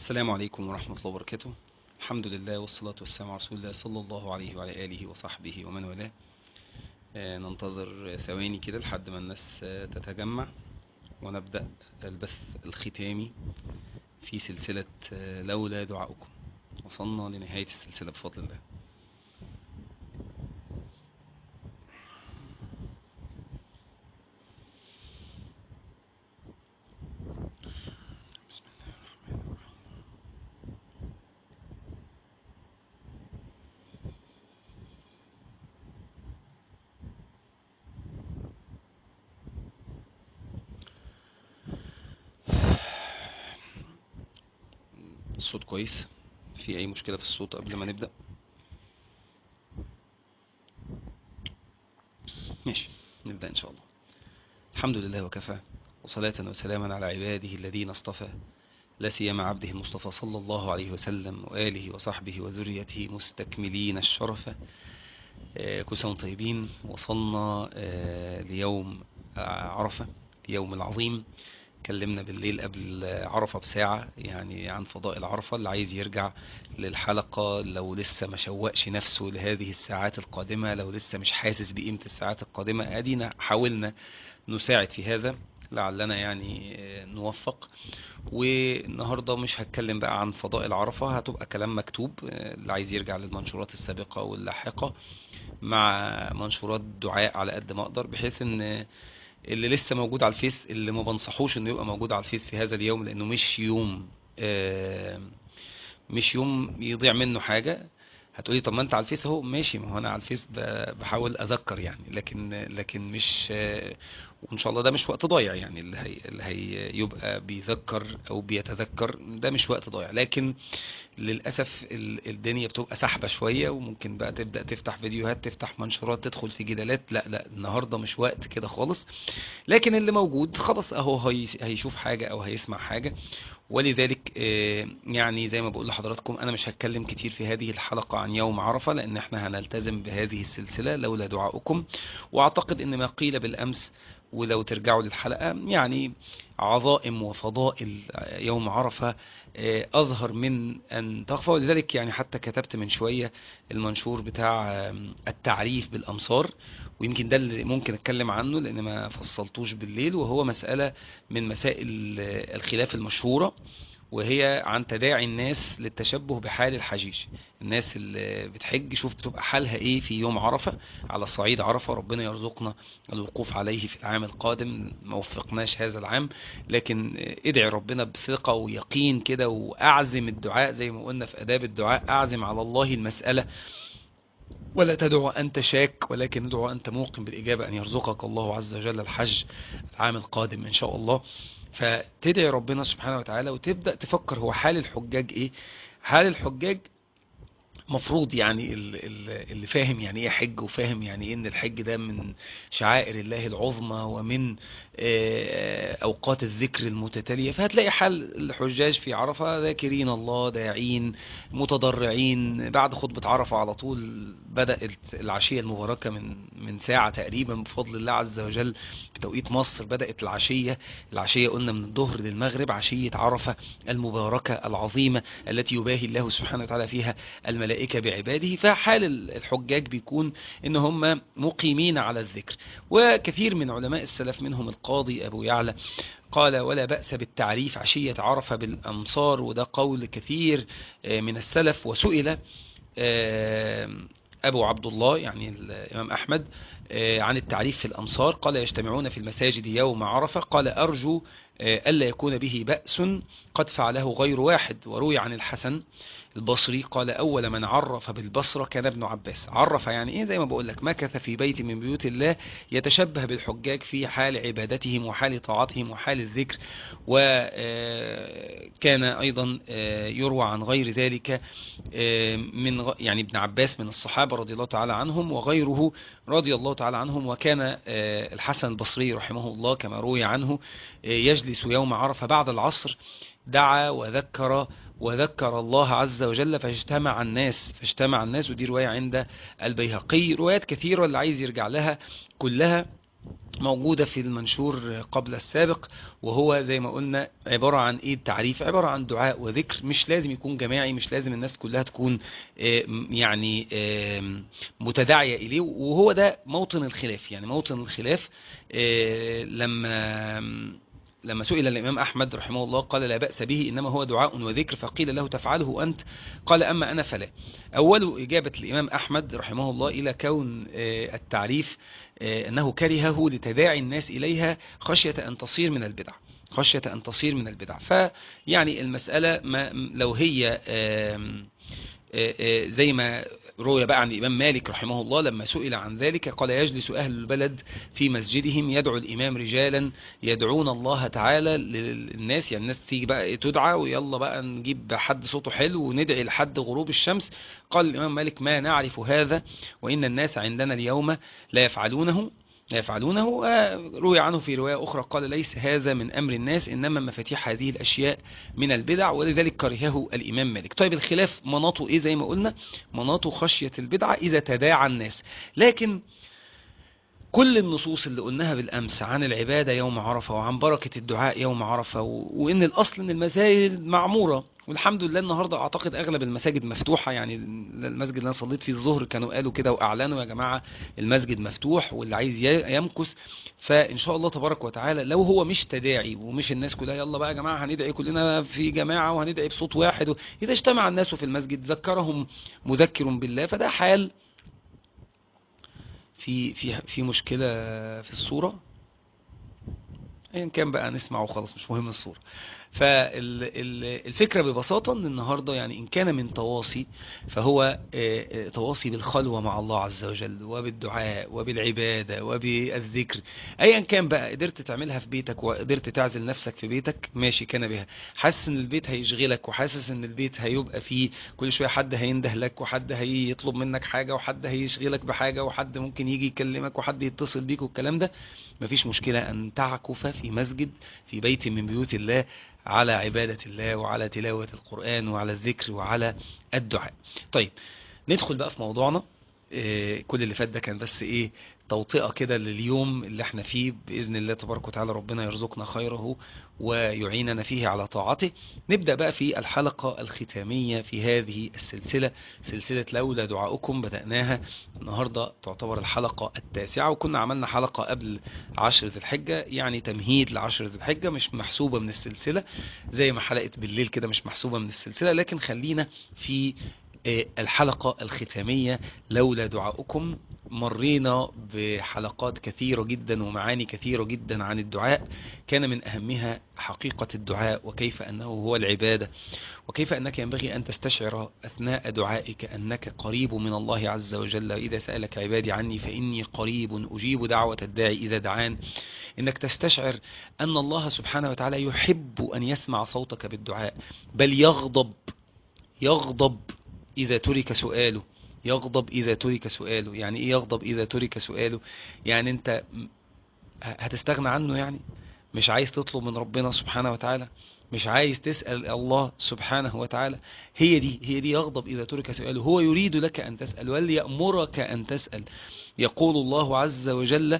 السلام عليكم ورحمة الله وبركاته الحمد لله والصلاة والسلام على رسول الله صلى الله عليه وعلى آله وصحبه ومن والاه آه، ننتظر ثواني كده لحد ما الناس آه، تتجمع ونبدأ البث الختامي في سلسلة آه، لولا دعاؤكم وصلنا لنهاية السلسلة بفضل الله بسم الله الرحمن الرحيم الصوت كويس في اي مشكلة في الصوت قبل ما نبدأ ماشي نبدأ ان شاء الله الحمد لله وكفى وصلاة وسلاما على عباده الذين اصطفى لا سيما عبده المصطفى صلى الله عليه وسلم وآله وصحبه وذريته مستكملين الشرف آه، كل سنة وانتم طيبين وصلنا آه، ليوم آه، عرفة اليوم العظيم اتكلمنا بالليل قبل عرفة بساعة يعني عن فضائل عرفة اللي عايز يرجع للحلقة لو لسه ما شوقش نفسه لهذه الساعات القادمة لو لسه مش حاسس بقيمة الساعات القادمة ادينا حاولنا نساعد في هذا لعلنا يعني آه، نوفق والنهاردة مش هتكلم بقى عن فضائل عرفة هتبقى كلام مكتوب آه، اللي عايز يرجع للمنشورات السابقة واللاحقة مع منشورات دعاء على قد ما اقدر بحيث ان اللي لسه موجود على الفيس اللي ما بنصحوش انه يبقى موجود على الفيس في هذا اليوم لانه مش يوم آه، مش يوم يضيع منه حاجة هتقولي طب ما انت على الفيس اهو ماشي ما هو انا على الفيس ب- بحاول اذكر يعني لكن لكن مش آه، وان شاء الله ده مش وقت ضايع يعني اللي هي اللي هي يبقى بيذكر او بيتذكر ده مش وقت ضايع لكن للاسف ال- الدنيا بتبقى سحبه شويه وممكن بقى تبدا تفتح فيديوهات تفتح منشورات تدخل في جدالات لا لا النهارده مش وقت كده خالص لكن اللي موجود خلاص اهو هي- هيشوف حاجه او هيسمع حاجه ولذلك آه، يعني زي ما بقول لحضراتكم انا مش هتكلم كتير في هذه الحلقه عن يوم عرفه لان احنا هنلتزم بهذه السلسله لولا دعاؤكم واعتقد ان ما قيل بالامس ولو ترجعوا للحلقة يعني عظائم وفضائل يوم عرفة آه، أظهر من أن تخفى ولذلك يعني حتى كتبت من شوية المنشور بتاع آه، التعريف بالأمصار ويمكن ده اللي ممكن أتكلم عنه لأن ما فصلتوش بالليل وهو مسألة من مسائل آه، الخلاف المشهورة وهي عن تداعي الناس للتشبه بحال الحجيج الناس اللي بتحج شوف بتبقى حالها ايه في يوم عرفة على صعيد عرفة ربنا يرزقنا الوقوف عليه في العام القادم ما وفقناش هذا العام لكن ادعي ربنا بثقة ويقين كده واعزم الدعاء زي ما قلنا في اداب الدعاء اعزم على الله المسألة ولا تدعو أنت شاك ولكن ادعو أنت موقن بالإجابة أن يرزقك الله عز وجل الحج العام القادم إن شاء الله فتدعي ربنا سبحانه وتعالى وتبدأ تفكر هو حال الحجاج إيه حال الحجاج مفروض يعني ال- ال- اللي فاهم يعني ايه حج وفاهم يعني ايه ان الحج ده من شعائر الله العظمى ومن آه، اوقات الذكر المتتالية فهتلاقي حال الحجاج في عرفة ذاكرين الله داعين متضرعين بعد خطبة عرفة على طول بدأت العشية المباركة من من ساعة تقريبا بفضل الله عز وجل في توقيت مصر بدأت العشية العشية قلنا من الظهر للمغرب عشية عرفة المباركة العظيمة التي يباهي الله سبحانه وتعالى فيها الملائكة بعباده فحال الحجاج بيكون ان هم مقيمين على الذكر وكثير من علماء السلف منهم القاضي ابو يعلى قال ولا بأس بالتعريف عشية عرفة بالأمصار وده قول كثير آه، من السلف وسئل آه، أبو عبد الله يعني الإمام أحمد آه، عن التعريف في الأمصار قال يجتمعون في المساجد يوم عرفة قال أرجو آه، ألا يكون به بأس قد فعله غير واحد وروي عن الحسن البصري قال أول من عرف بالبصرة كان ابن عباس عرف يعني إيه زي ما بقول لك مكث في بيت من بيوت الله يتشبه بالحجاج في حال عبادتهم وحال طاعتهم وحال الذكر وكان أيضا آه، يروى عن غير ذلك آه، من غ- يعني ابن عباس من الصحابة رضي الله تعالى عنهم وغيره رضي الله تعالى عنهم وكان آه، الحسن البصري رحمه الله كما روي عنه آه، يجلس يوم عرفة بعد العصر دعا وذكر وذكر الله عز وجل فاجتمع الناس فاجتمع الناس ودي رواية عند البيهقي روايات كثيرة اللي عايز يرجع لها كلها موجودة في المنشور قبل السابق وهو زي ما قلنا عبارة عن ايه التعريف عبارة عن دعاء وذكر مش لازم يكون جماعي مش لازم الناس كلها تكون يعني متداعية اليه وهو ده موطن الخلاف يعني موطن الخلاف لما لما سئل الإمام أحمد رحمه الله قال لا بأس به إنما هو دعاء وذكر فقيل له تفعله أنت قال أما أنا فلا أول إجابة الإمام أحمد رحمه الله إلى كون التعريف أنه كرهه لتداعي الناس إليها خشية أن تصير من البدع خشية أن تصير من البدع فيعني المسألة ما لو هي زي ما روي بقى عن الإمام مالك رحمه الله لما سئل عن ذلك قال يجلس أهل البلد في مسجدهم يدعو الإمام رجالا يدعون الله تعالى للناس يعني الناس تيجي بقى تدعى ويلا بقى نجيب حد صوته حلو وندعي لحد غروب الشمس قال الإمام مالك ما نعرف هذا وإن الناس عندنا اليوم لا يفعلونه لا يفعلونه روي عنه في رواية أخرى قال ليس هذا من أمر الناس إنما مفاتيح هذه الأشياء من البدع ولذلك كرهه الإمام مالك طيب الخلاف مناطه إيه زي ما قلنا مناطه خشية البدعة إذا تداعى الناس لكن كل النصوص اللي قلناها بالأمس عن العبادة يوم عرفة وعن بركة الدعاء يوم عرفة وإن الأصل إن المساجد معمورة والحمد لله النهاردة أعتقد أغلب المساجد مفتوحة يعني المسجد اللي أنا صليت فيه الظهر كانوا قالوا كده وأعلنوا يا جماعة المسجد مفتوح واللي عايز يمكث فإن شاء الله تبارك وتعالى لو هو مش تداعي ومش الناس كلها يلا بقى يا جماعة هندعي كلنا في جماعة وهندعي بصوت واحد إذا اجتمع الناس في المسجد ذكرهم مذكر بالله فده حال في في في مشكلة في الصورة ايا كان بقى نسمع وخلاص مش مهم الصورة فالفكرة ببساطة ان النهاردة يعني ان كان من تواصي فهو تواصي بالخلوة مع الله عز وجل وبالدعاء وبالعبادة وبالذكر ايا كان بقى قدرت تعملها في بيتك وقدرت تعزل نفسك في بيتك ماشي كان بها حاسس ان البيت هيشغلك وحاسس ان البيت هيبقى فيه كل شوية حد هينده لك وحد هيطلب منك حاجة وحد هيشغلك بحاجة وحد ممكن يجي يكلمك وحد يتصل بيك والكلام ده مفيش مشكلة ان تعكف في مسجد في بيت من بيوت الله على عبادة الله وعلى تلاوة القرآن وعلى الذكر وعلى الدعاء طيب ندخل بقى في موضوعنا إيه كل اللي فات ده كان بس ايه توطئة كده لليوم اللي احنا فيه بإذن الله تبارك وتعالى ربنا يرزقنا خيره ويعيننا فيه على طاعته نبدأ بقى في الحلقة الختامية في هذه السلسلة سلسلة لولا دعاؤكم بدأناها النهاردة تعتبر الحلقة التاسعة وكنا عملنا حلقة قبل عشر ذي الحجة يعني تمهيد لعشر ذي الحجة مش محسوبة من السلسلة زي ما حلقة بالليل كده مش محسوبة من السلسلة لكن خلينا في الحلقة الختامية لولا دعاؤكم مرينا بحلقات كثيرة جدا ومعاني كثيرة جدا عن الدعاء كان من أهمها حقيقة الدعاء وكيف أنه هو العبادة وكيف أنك ينبغي أن تستشعر أثناء دعائك أنك قريب من الله عز وجل إذا سألك عبادي عني فإني قريب أجيب دعوة الداعي إذا دعان إنك تستشعر أن الله سبحانه وتعالى يحب أن يسمع صوتك بالدعاء بل يغضب يغضب إذا ترك سؤاله يغضب إذا ترك سؤاله يعني إيه يغضب إذا ترك سؤاله يعني أنت هتستغنى عنه يعني مش عايز تطلب من ربنا سبحانه وتعالى مش عايز تسأل الله سبحانه وتعالى هي دي هي دي يغضب إذا ترك سؤاله هو يريد لك أن تسأل وليأمرك أن تسأل يقول الله عز وجل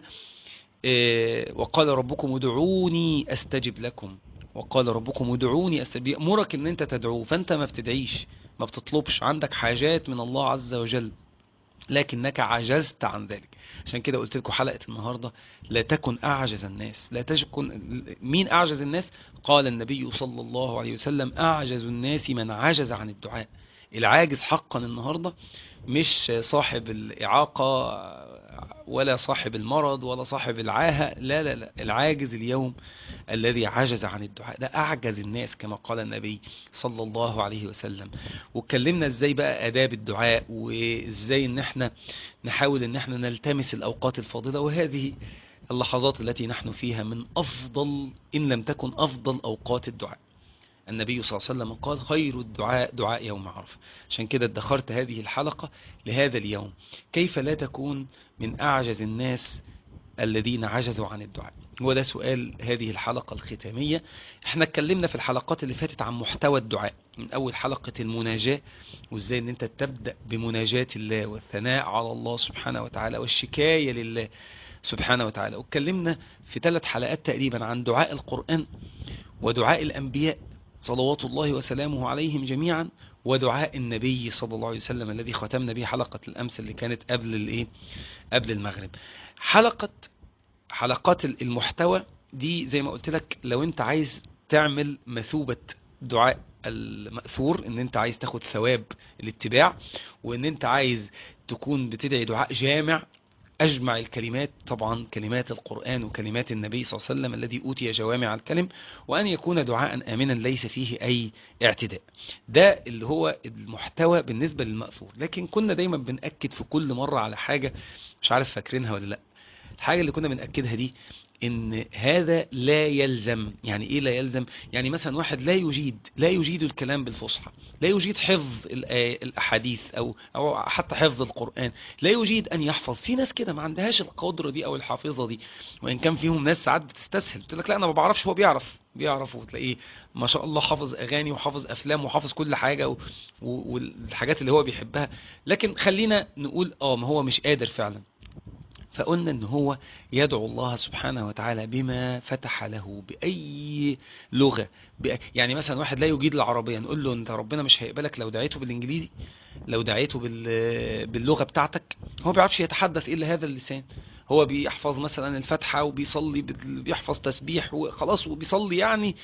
وقال ربكم ادعوني أستجب لكم وقال ربكم ادعوني أستجب يأمرك أن أنت تدعوه فأنت ما بتدعيش ما بتطلبش عندك حاجات من الله عز وجل لكنك عجزت عن ذلك عشان كده قلت لكم حلقة النهاردة لا تكن أعجز الناس لا تكن مين أعجز الناس قال النبي صلى الله عليه وسلم أعجز الناس من عجز عن الدعاء العاجز حقا النهاردة مش صاحب الإعاقة ولا صاحب المرض ولا صاحب العاهة لا لا لا العاجز اليوم الذي عجز عن الدعاء ده أعجز الناس كما قال النبي صلى الله عليه وسلم واتكلمنا ازاي بقى آداب الدعاء وازاي ان احنا نحاول ان احنا نلتمس الأوقات الفاضلة وهذه اللحظات التي نحن فيها من أفضل إن لم تكن أفضل أوقات الدعاء النبي صلى الله عليه وسلم قال خير الدعاء دعاء يوم عرفة عشان كده ادخرت هذه الحلقة لهذا اليوم كيف لا تكون من أعجز الناس الذين عجزوا عن الدعاء هو ده سؤال هذه الحلقة الختامية احنا اتكلمنا في الحلقات اللي فاتت عن محتوى الدعاء من أول حلقة المناجاة وازاي ان انت تبدأ بمناجاة الله والثناء على الله سبحانه وتعالى والشكاية لله سبحانه وتعالى واتكلمنا في ثلاث حلقات تقريبا عن دعاء القرآن ودعاء الأنبياء صلوات الله وسلامه عليهم جميعا ودعاء النبي صلى الله عليه وسلم الذي ختمنا به حلقة الأمس اللي كانت قبل الايه قبل المغرب حلقة حلقات المحتوى دي زي ما قلت لك لو انت عايز تعمل مثوبة دعاء المأثور ان انت عايز تاخد ثواب الاتباع وان انت عايز تكون بتدعي دعاء جامع أجمع الكلمات طبعا كلمات القرآن وكلمات النبي صلى الله عليه وسلم الذي أوتي جوامع الكلم وأن يكون دعاء آمنا ليس فيه أي اعتداء ده اللي هو المحتوى بالنسبة للمأثور لكن كنا دايما بنأكد في كل مرة على حاجة مش عارف فاكرينها ولا لا الحاجة اللي كنا بنأكدها دي ان هذا لا يلزم يعني ايه لا يلزم يعني مثلا واحد لا يجيد لا يجيد الكلام بالفصحى لا يجيد حفظ الاحاديث او او حتى حفظ القرآن لا يجيد ان يحفظ في ناس كده ما عندهاش القدرة دي او الحافظة دي وان كان فيهم ناس ساعات بتستسهل تقول لك لا انا ما بعرفش هو بيعرف بيعرف وتلاقيه ما شاء الله حافظ اغاني وحافظ افلام وحافظ كل حاجة و... والحاجات اللي هو بيحبها لكن خلينا نقول اه ما هو مش قادر فعلا فقلنا ان هو يدعو الله سبحانه وتعالى بما فتح له بأي لغة بأي يعني مثلا واحد لا يجيد العربية نقول له انت ربنا مش هيقبلك لو دعيته بالانجليزي لو دعيته باللغة بتاعتك هو بيعرفش يتحدث الا هذا اللسان هو بيحفظ مثلا الفتحة وبيصلي بيحفظ تسبيح وخلاص وبيصلي يعني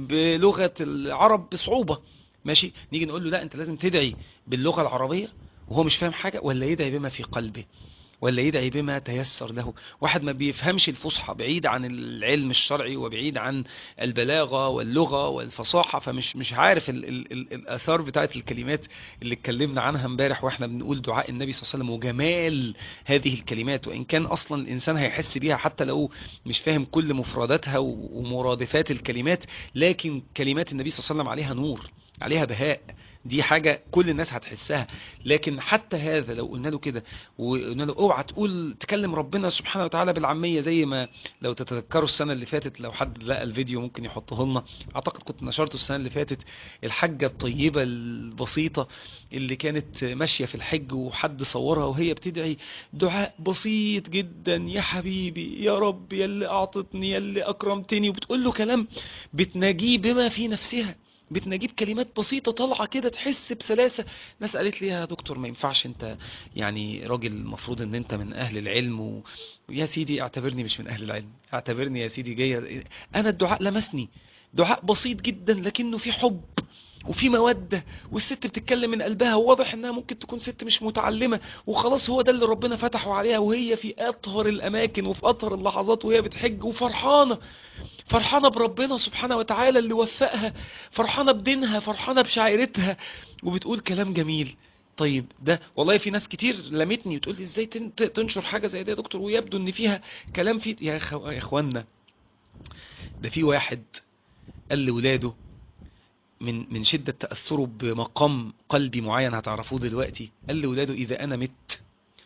بلغة العرب بصعوبة ماشي نيجي نقول له لا انت لازم تدعي باللغة العربية وهو مش فاهم حاجة ولا يدعي بما في قلبه ولا يدعي بما تيسر له واحد ما بيفهمش الفصحى بعيد عن العلم الشرعي وبعيد عن البلاغة واللغة والفصاحة فمش مش عارف ال ال ال الآثار بتاعت الكلمات اللي اتكلمنا عنها امبارح واحنا بنقول دعاء النبي صلى الله عليه وسلم وجمال هذه الكلمات وإن كان أصلا الإنسان هيحس بيها حتى لو مش فاهم كل مفرداتها ومرادفات الكلمات لكن كلمات النبي صلى الله عليه وسلم عليها نور عليها بهاء دي حاجة كل الناس هتحسها لكن حتى هذا لو قلنا له كده وقلنا له اوعى تقول تكلم ربنا سبحانه وتعالى بالعامية زي ما لو تتذكروا السنة اللي فاتت لو حد لقى الفيديو ممكن يحطه لنا اعتقد كنت نشرته السنة اللي فاتت الحاجة الطيبة البسيطة اللي كانت ماشية في الحج وحد صورها وهي بتدعي دعاء بسيط جدا يا حبيبي يا رب يا اللي اعطتني يا اللي اكرمتني وبتقول له كلام بتناجيه بما في نفسها بتنجيب كلمات بسيطة طالعة كده تحس بسلاسة ناس قالت لي يا دكتور ما ينفعش انت يعني راجل المفروض ان انت من اهل العلم و... يا سيدي اعتبرني مش من اهل العلم اعتبرني يا سيدي جاي انا الدعاء لمسني دعاء بسيط جدا لكنه في حب وفي مودة والست بتتكلم من قلبها وواضح انها ممكن تكون ست مش متعلمة وخلاص هو ده اللي ربنا فتحه عليها وهي في اطهر الاماكن وفي اطهر اللحظات وهي بتحج وفرحانة فرحانة بربنا سبحانه وتعالى اللي وفقها فرحانة بدينها فرحانة بشعيرتها وبتقول كلام جميل طيب ده والله في ناس كتير لمتني وتقول لي ازاي تنشر حاجة زي ده يا دكتور ويبدو ان فيها كلام في يا, خو... يا اخوانا ده في واحد قال لولاده من من شدة تأثره بمقام قلبي معين هتعرفوه دلوقتي قال لولاده إذا أنا مت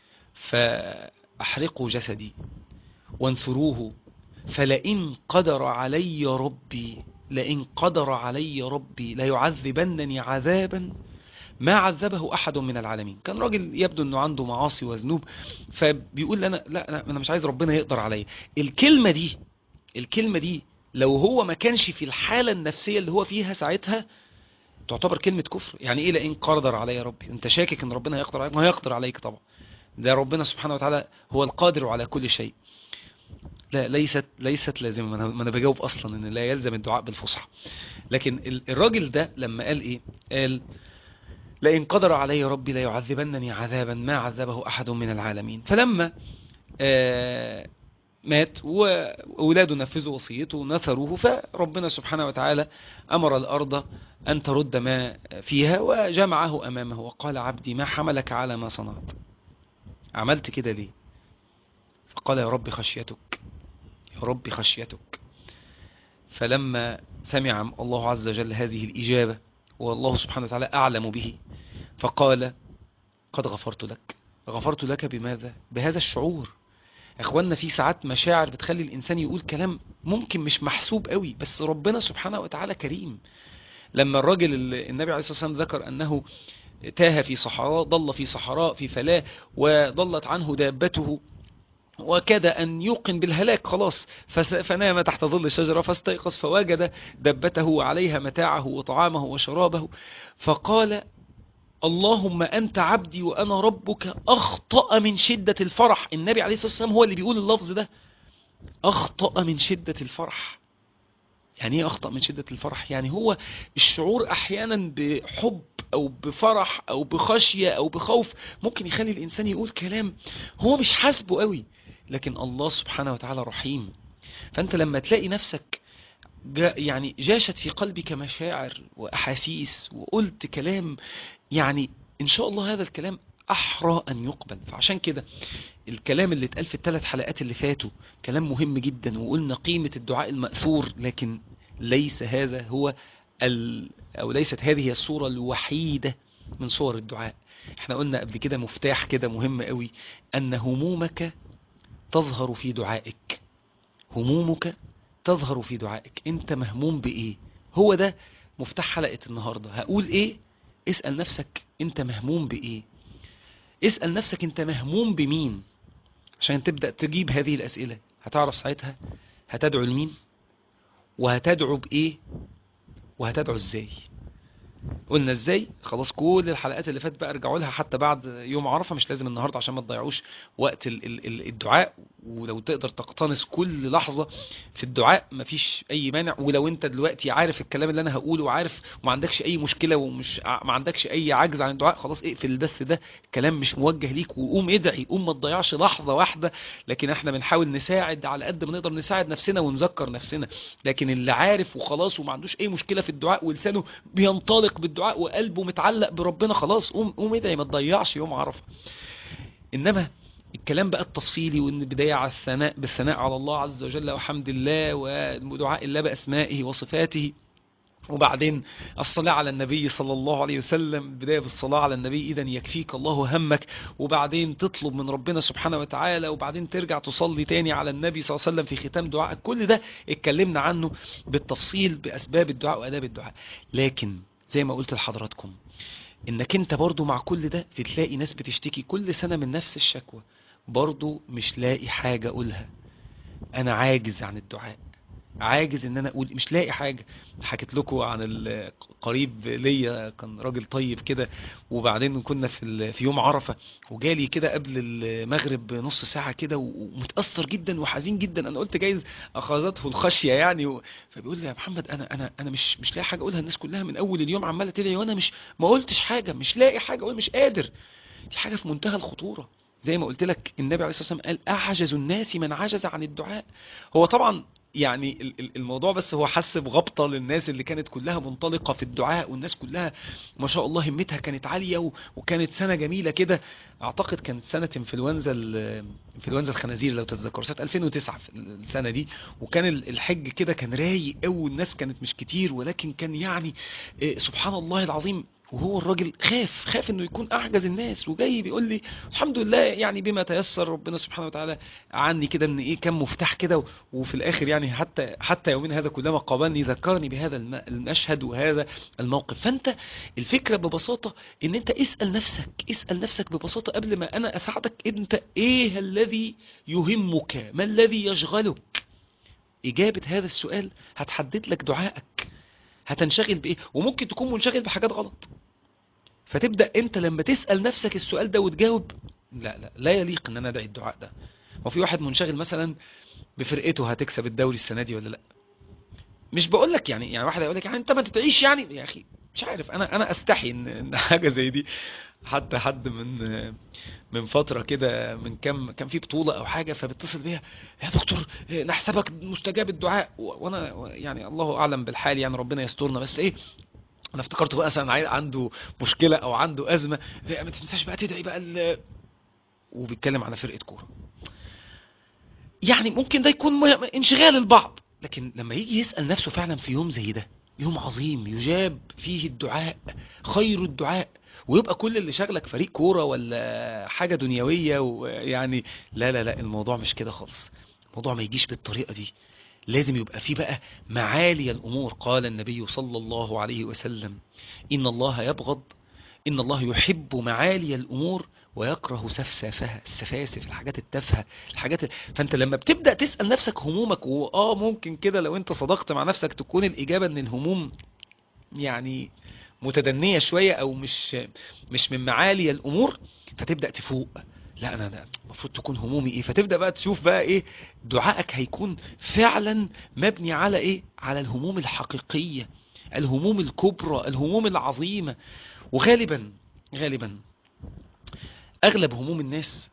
فأحرقوا جسدي وانثروه فلئن قدر علي ربي لئن قدر علي ربي ليعذبنني عذابا ما عذبه أحد من العالمين كان راجل يبدو أنه عنده معاصي وذنوب فبيقول أنا لا أنا مش عايز ربنا يقدر علي الكلمة دي الكلمة دي لو هو ما كانش في الحالة النفسية اللي هو فيها ساعتها تعتبر كلمة كفر يعني ايه لئن قدر علي يا ربي انت شاكك ان ربنا يقدر عليك ما يقدر عليك طبعا ده ربنا سبحانه وتعالى هو القادر على كل شيء لا ليست ليست لازمه ما انا بجاوب اصلا ان لا يلزم الدعاء بالفصحى لكن الراجل ده لما قال ايه قال لئن قدر علي ربي ليعذبنني عذابا ما عذبه احد من العالمين فلما آه مات وأولاده نفذوا وصيته ونثروه فربنا سبحانه وتعالى أمر الأرض أن ترد ما فيها وجمعه أمامه وقال عبدي ما حملك على ما صنعت عملت كده ليه فقال يا رب خشيتك يا رب خشيتك فلما سمع الله عز وجل هذه الإجابة والله سبحانه وتعالى أعلم به فقال قد غفرت لك غفرت لك بماذا بهذا الشعور اخواننا في ساعات مشاعر بتخلي الانسان يقول كلام ممكن مش محسوب قوي بس ربنا سبحانه وتعالى كريم لما الراجل النبي عليه الصلاة والسلام ذكر انه تاه في صحراء ضل في صحراء في فلاة وضلت عنه دابته وكاد أن يوقن بالهلاك خلاص فس- فنام تحت ظل الشجرة فاستيقظ فوجد دبته وعليها متاعه وطعامه وشرابه فقال اللهم أنت عبدي وأنا ربك أخطأ من شدة الفرح النبي عليه الصلاة والسلام هو اللي بيقول اللفظ ده أخطأ من شدة الفرح يعني ايه أخطأ من شدة الفرح يعني هو الشعور أحيانا بحب أو بفرح أو بخشية أو بخوف ممكن يخلي الإنسان يقول كلام هو مش حاسبه قوي لكن الله سبحانه وتعالى رحيم فأنت لما تلاقي نفسك جا يعني جاشت في قلبك مشاعر وأحاسيس وقلت كلام يعني إن شاء الله هذا الكلام أحرى أن يقبل فعشان كده الكلام اللي اتقال في الثلاث حلقات اللي فاتوا كلام مهم جدا وقلنا قيمة الدعاء المأثور لكن ليس هذا هو ال... أو ليست هذه هي الصورة الوحيدة من صور الدعاء احنا قلنا قبل كده مفتاح كده مهم قوي أن همومك تظهر في دعائك همومك تظهر في دعائك انت مهموم بإيه هو ده مفتاح حلقة النهاردة هقول ايه اسأل نفسك انت مهموم بإيه اسأل نفسك انت مهموم بمين عشان تبدأ تجيب هذه الأسئلة هتعرف ساعتها هتدعو لمين وهتدعو بإيه وهتدعو ازاي قلنا ازاي خلاص كل الحلقات اللي فاتت بقى ارجعوا لها حتى بعد يوم عرفه مش لازم النهارده عشان ما تضيعوش وقت ال- ال- ال- الدعاء ولو تقدر تقتنص كل لحظه في الدعاء مفيش اي مانع ولو انت دلوقتي عارف الكلام اللي انا هقوله وعارف وما عندكش اي مشكله ومش ع- ما عندكش اي عجز عن الدعاء خلاص اقفل البث ده كلام مش موجه ليك وقوم ادعي قوم ما تضيعش لحظه واحده لكن احنا بنحاول نساعد على قد ما نقدر نساعد نفسنا ونذكر نفسنا لكن اللي عارف وخلاص وما عندوش اي مشكله في الدعاء ولسانه بينطلق بالدعاء وقلبه متعلق بربنا خلاص قوم قوم ادعي ما تضيعش يوم عرفه انما الكلام بقى التفصيلي وان البدايه على الثناء بالثناء على الله عز وجل وحمد الله ودعاء الله باسمائه وصفاته وبعدين الصلاة على النبي صلى الله عليه وسلم بداية بالصلاة على النبي إذا يكفيك الله همك وبعدين تطلب من ربنا سبحانه وتعالى وبعدين ترجع تصلي تاني على النبي صلى الله عليه وسلم في ختام دعائك كل ده اتكلمنا عنه بالتفصيل بأسباب الدعاء وأداب الدعاء لكن زي ما قلت لحضراتكم انك انت برضو مع كل ده بتلاقي ناس بتشتكي كل سنة من نفس الشكوى برضو مش لاقي حاجة اقولها انا عاجز عن الدعاء عاجز ان انا اقول مش لاقي حاجة حكيت لكم عن القريب ليا كان راجل طيب كده وبعدين كنا في ال- في يوم عرفة وجالي كده قبل المغرب نص ساعة كده ومتأثر جدا وحزين جدا انا قلت جايز اخذته الخشية يعني و... فبيقول لي يا محمد انا انا انا مش مش لاقي حاجة اقولها الناس كلها من اول اليوم عمالة تدعي وانا مش ما قلتش حاجة مش لاقي حاجة اقول مش قادر دي حاجة في منتهى الخطورة زي ما قلت لك النبي عليه الصلاة والسلام قال أعجز الناس من عجز عن الدعاء هو طبعا يعني ال- ال- الموضوع بس هو حس بغبطة للناس اللي كانت كلها منطلقة في الدعاء والناس كلها ما شاء الله همتها كانت عالية و- وكانت سنة جميلة كده اعتقد كانت سنة انفلونزا ال- انفلونزا الخنازير لو تتذكروا سنة 2009 في السنة دي وكان ال- الحج كده كان رايق قوي والناس كانت مش كتير ولكن كان يعني إيه، سبحان الله العظيم وهو الراجل خاف خاف انه يكون اعجز الناس وجاي بيقول لي الحمد لله يعني بما تيسر ربنا سبحانه وتعالى عني كده ان ايه كم مفتاح كده و- وفي الاخر يعني حتى حتى يومين هذا كلما قابلني ذكرني بهذا الم- المشهد وهذا الموقف فانت الفكرة ببساطة ان انت اسأل نفسك اسأل نفسك ببساطة قبل ما انا اساعدك انت ايه الذي يهمك ما الذي يشغلك اجابة هذا السؤال هتحدد لك دعائك هتنشغل بايه وممكن تكون منشغل بحاجات غلط فتبدأ انت لما تسأل نفسك السؤال ده وتجاوب لا لا لا يليق ان انا ادعي الدعاء ده وفي واحد منشغل مثلا بفرقته هتكسب الدوري السنة دي ولا لا مش بقول لك يعني يعني واحد هيقول لك يعني انت ما تتعيش يعني يا اخي مش عارف انا انا استحي ان ان حاجه زي دي حتى حد من من فتره كده من كام كان في بطوله او حاجه فبيتصل بيا يا دكتور نحسبك مستجاب الدعاء و- وانا يعني الله اعلم بالحال يعني ربنا يسترنا بس ايه انا افتكرته بقى مثلا عاي- عنده مشكله او عنده ازمه لا ما تنساش بقى تدعي بقى ال- وبيتكلم على فرقه كوره يعني ممكن ده يكون م- انشغال البعض لكن لما يجي يسأل نفسه فعلا في يوم زي ده يوم عظيم يجاب فيه الدعاء خير الدعاء ويبقى كل اللي شغلك فريق كورة ولا حاجة دنيوية ويعني لا لا لا الموضوع مش كده خالص الموضوع ما يجيش بالطريقة دي لازم يبقى فيه بقى معالي الأمور قال النبي صلى الله عليه وسلم إن الله يبغض إن الله يحب معالي الأمور ويكره سفسافها السفاسف الحاجات التافهه الحاجات ال... فانت لما بتبدا تسال نفسك همومك واه ممكن كده لو انت صدقت مع نفسك تكون الاجابه ان الهموم يعني متدنيه شويه او مش مش من معالي الامور فتبدا تفوق لا انا ده المفروض تكون همومي ايه فتبدا بقى تشوف بقى ايه دعائك هيكون فعلا مبني على ايه على الهموم الحقيقيه الهموم الكبرى الهموم العظيمه وغالبا غالبا اغلب هموم الناس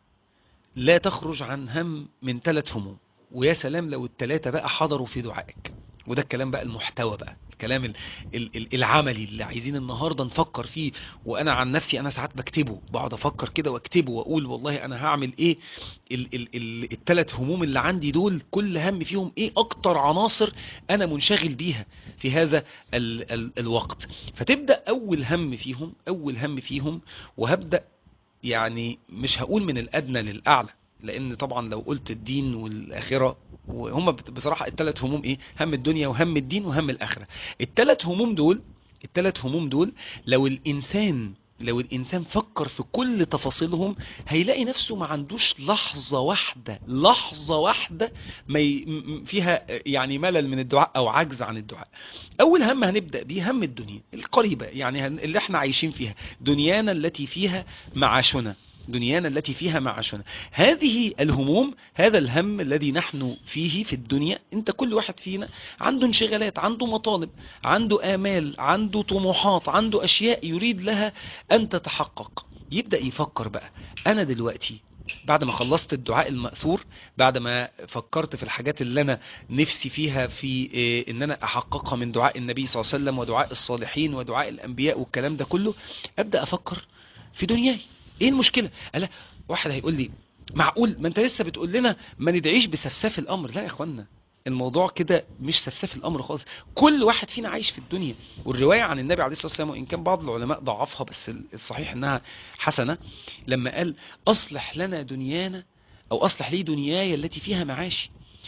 لا تخرج عن هم من ثلاث هموم ويا سلام لو الثلاثه بقى حضروا في دعائك وده الكلام بقى المحتوى بقى الكلام ال- ال- ال- العملي اللي عايزين النهارده نفكر فيه وانا عن نفسي انا ساعات بكتبه بقعد افكر كده واكتبه واقول والله انا هعمل ايه ال- ال- ال- الثلاث هموم اللي عندي دول كل هم فيهم ايه اكتر عناصر انا منشغل بيها في هذا ال ال الوقت فتبدا اول هم فيهم اول هم فيهم وهبدا يعني مش هقول من الادنى للاعلى لان طبعا لو قلت الدين والاخره وهم بت- بصراحه الثلاث هموم ايه هم الدنيا وهم الدين وهم الاخره الثلاث هموم دول الثلاث هموم دول لو الانسان لو الانسان فكر في كل تفاصيلهم هيلاقي نفسه ما عندوش لحظه واحده لحظه واحده ما ي... م- م- فيها يعني ملل من الدعاء او عجز عن الدعاء اول هم هنبدا بيه هم الدنيا القريبه يعني هن- اللي احنا عايشين فيها دنيانا التي فيها معاشنا دنيانا التي فيها معاشنا هذه الهموم هذا الهم الذي نحن فيه في الدنيا انت كل واحد فينا عنده انشغالات عنده مطالب عنده آمال عنده طموحات عنده أشياء يريد لها أن تتحقق يبدأ يفكر بقى أنا دلوقتي بعد ما خلصت الدعاء المأثور بعد ما فكرت في الحاجات اللي أنا نفسي فيها في إيه، إن أنا أحققها من دعاء النبي صلى الله عليه وسلم ودعاء الصالحين ودعاء الأنبياء والكلام ده كله أبدأ أفكر في دنياي ايه المشكله قال واحد هيقول لي معقول ما انت لسه بتقول لنا ما ندعيش بسفساف الامر لا يا اخوانا الموضوع كده مش سفساف الامر خالص كل واحد فينا عايش في الدنيا والروايه عن النبي عليه الصلاه والسلام وان كان بعض العلماء ضعفها بس الصحيح انها حسنه لما قال اصلح لنا دنيانا او اصلح لي دنياي التي فيها معاشي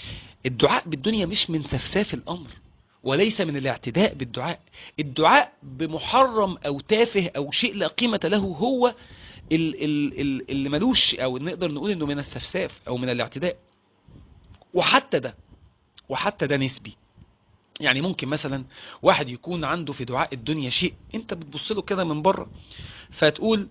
الدعاء بالدنيا مش من سفساف الامر وليس من الاعتداء بالدعاء الدعاء بمحرم او تافه او شيء لا قيمه له هو ال- ال- ال- اللي ملوش او نقدر نقول انه من السفساف او من الاعتداء وحتى ده وحتى ده نسبي يعني ممكن مثلا واحد يكون عنده في دعاء الدنيا شيء انت بتبص له كده من بره فتقول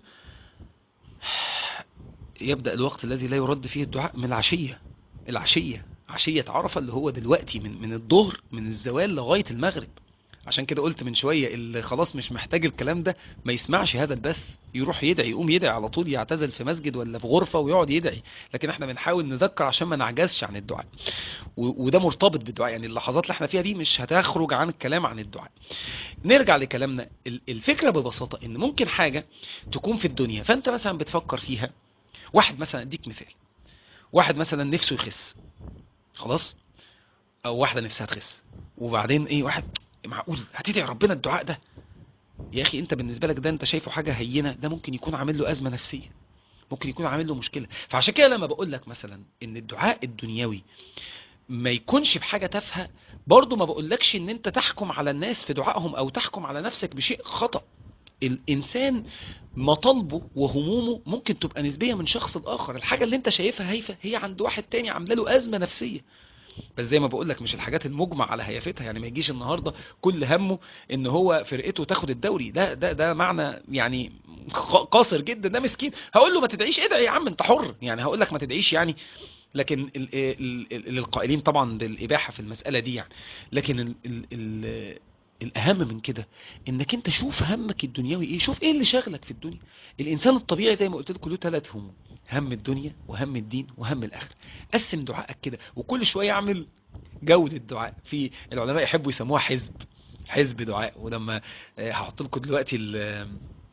يبدأ الوقت الذي لا يرد فيه الدعاء من العشية العشية عشية عرفة اللي هو دلوقتي من من الظهر من الزوال لغاية المغرب عشان كده قلت من شوية اللي خلاص مش محتاج الكلام ده ما يسمعش هذا البث يروح يدعي يقوم يدعي على طول يعتزل في مسجد ولا في غرفة ويقعد يدعي لكن احنا بنحاول نذكر عشان ما نعجزش عن الدعاء و- وده مرتبط بالدعاء يعني اللحظات اللي احنا فيها دي مش هتخرج عن الكلام عن الدعاء نرجع لكلامنا ال- الفكرة ببساطة ان ممكن حاجة تكون في الدنيا فانت مثلا بتفكر فيها واحد مثلا اديك مثال واحد مثلا نفسه يخس خلاص او واحدة نفسها تخس وبعدين ايه واحد معقول هتدعي ربنا الدعاء ده يا اخي انت بالنسبة لك ده انت شايفه حاجة هينة ده ممكن يكون عامل له ازمة نفسية ممكن يكون عامل له مشكلة فعشان كده لما بقول لك مثلا ان الدعاء الدنيوي ما يكونش بحاجة تافهة برضو ما بقولكش ان انت تحكم على الناس في دعائهم او تحكم على نفسك بشيء خطأ الانسان مطالبه وهمومه ممكن تبقى نسبية من شخص لآخر الحاجة اللي انت شايفها هايفة هي عند واحد تاني عامله له أزمة نفسية بس زي ما بقول لك مش الحاجات المجمع على هيافتها يعني ما يجيش النهارده كل همه ان هو فرقته تاخد الدوري ده ده ده معنى يعني خ- قاصر جدا ده مسكين هقول له ما تدعيش ادعي يا عم انت حر يعني هقول لك ما تدعيش يعني لكن ال- ال- ال- للقائلين طبعا بالاباحه في المساله دي يعني لكن ال ال ال الاهم من كده انك انت شوف همك الدنيوي ايه شوف ايه اللي شاغلك في الدنيا الانسان الطبيعي زي ما قلت لكم له ثلاث هموم هم الدنيا وهم الدين وهم الاخره قسم دعائك كده وكل شويه اعمل جودة الدعاء في العلماء يحبوا يسموها حزب حزب دعاء ولما آه، هحط لكم دلوقتي ال-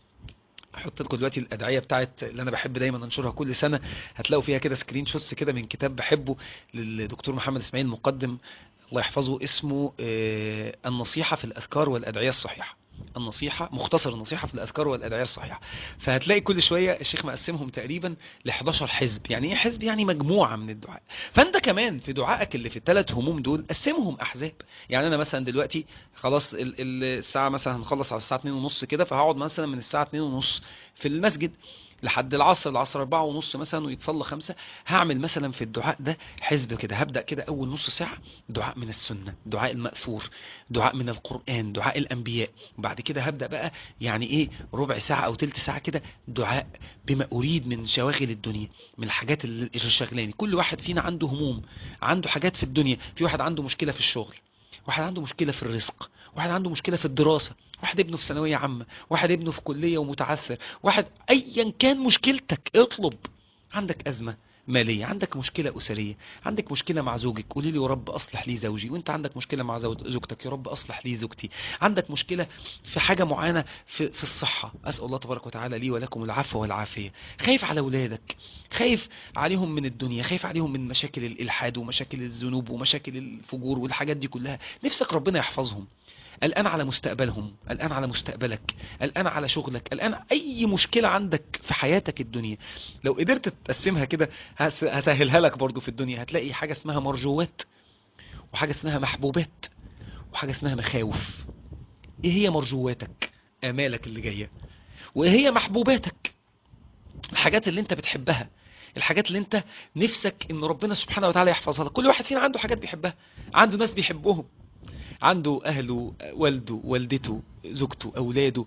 هحط لكم دلوقتي الادعيه بتاعت اللي انا بحب دايما انشرها كل سنه هتلاقوا فيها كده سكرين شوتس كده من كتاب بحبه للدكتور محمد اسماعيل مقدم الله يحفظه اسمه آه، النصيحه في الاذكار والادعيه الصحيحه النصيحة مختصر النصيحة في الأذكار والأدعية الصحيحة فهتلاقي كل شوية الشيخ مقسمهم تقريبا ل 11 حزب يعني ايه حزب يعني مجموعة من الدعاء فانت كمان في دعائك اللي في الثلاث هموم دول قسمهم أحزاب يعني أنا مثلا دلوقتي خلاص ال- ال- الساعة مثلا هنخلص على الساعة 2 ونص كده فهقعد مثلا من الساعة 2 ونص في المسجد لحد العصر العصر أربعة ونص مثلا ويتصلى خمسة هعمل مثلا في الدعاء ده حزب كده هبدأ كده أول نص ساعة دعاء من السنة دعاء المأثور دعاء من القرآن دعاء الأنبياء وبعد كده هبدأ بقى يعني إيه ربع ساعة أو تلت ساعة كده دعاء بما أريد من شواغل الدنيا من الحاجات اللي شغلاني كل واحد فينا عنده هموم عنده حاجات في الدنيا في واحد عنده مشكلة في الشغل واحد عنده مشكلة في الرزق واحد عنده مشكلة في الدراسة واحد ابنه في ثانوية عامة واحد ابنه في كلية ومتعثر واحد ايا كان مشكلتك اطلب عندك ازمة مالية عندك مشكلة أسرية عندك مشكلة مع زوجك قولي لي يا رب أصلح لي زوجي وانت عندك مشكلة مع زوجتك يا رب أصلح لي زوجتي عندك مشكلة في حاجة معينة في, في الصحة أسأل الله تبارك وتعالى لي ولكم العفو والعافية خايف على أولادك خايف عليهم من الدنيا خايف عليهم من مشاكل الإلحاد ومشاكل الذنوب ومشاكل الفجور والحاجات دي كلها نفسك ربنا يحفظهم الآن على مستقبلهم الآن على مستقبلك الآن على شغلك الآن أي مشكلة عندك في حياتك الدنيا لو قدرت تقسمها كده هسهلها لك برضو في الدنيا هتلاقي حاجة اسمها مرجوات وحاجة اسمها محبوبات وحاجة اسمها مخاوف ايه هي مرجواتك امالك اللي جاية وايه هي محبوباتك الحاجات اللي انت بتحبها الحاجات اللي انت نفسك ان ربنا سبحانه وتعالى يحفظها لك كل واحد فينا عنده حاجات بيحبها عنده ناس بيحبهم عنده أهله والده والدته زوجته أولاده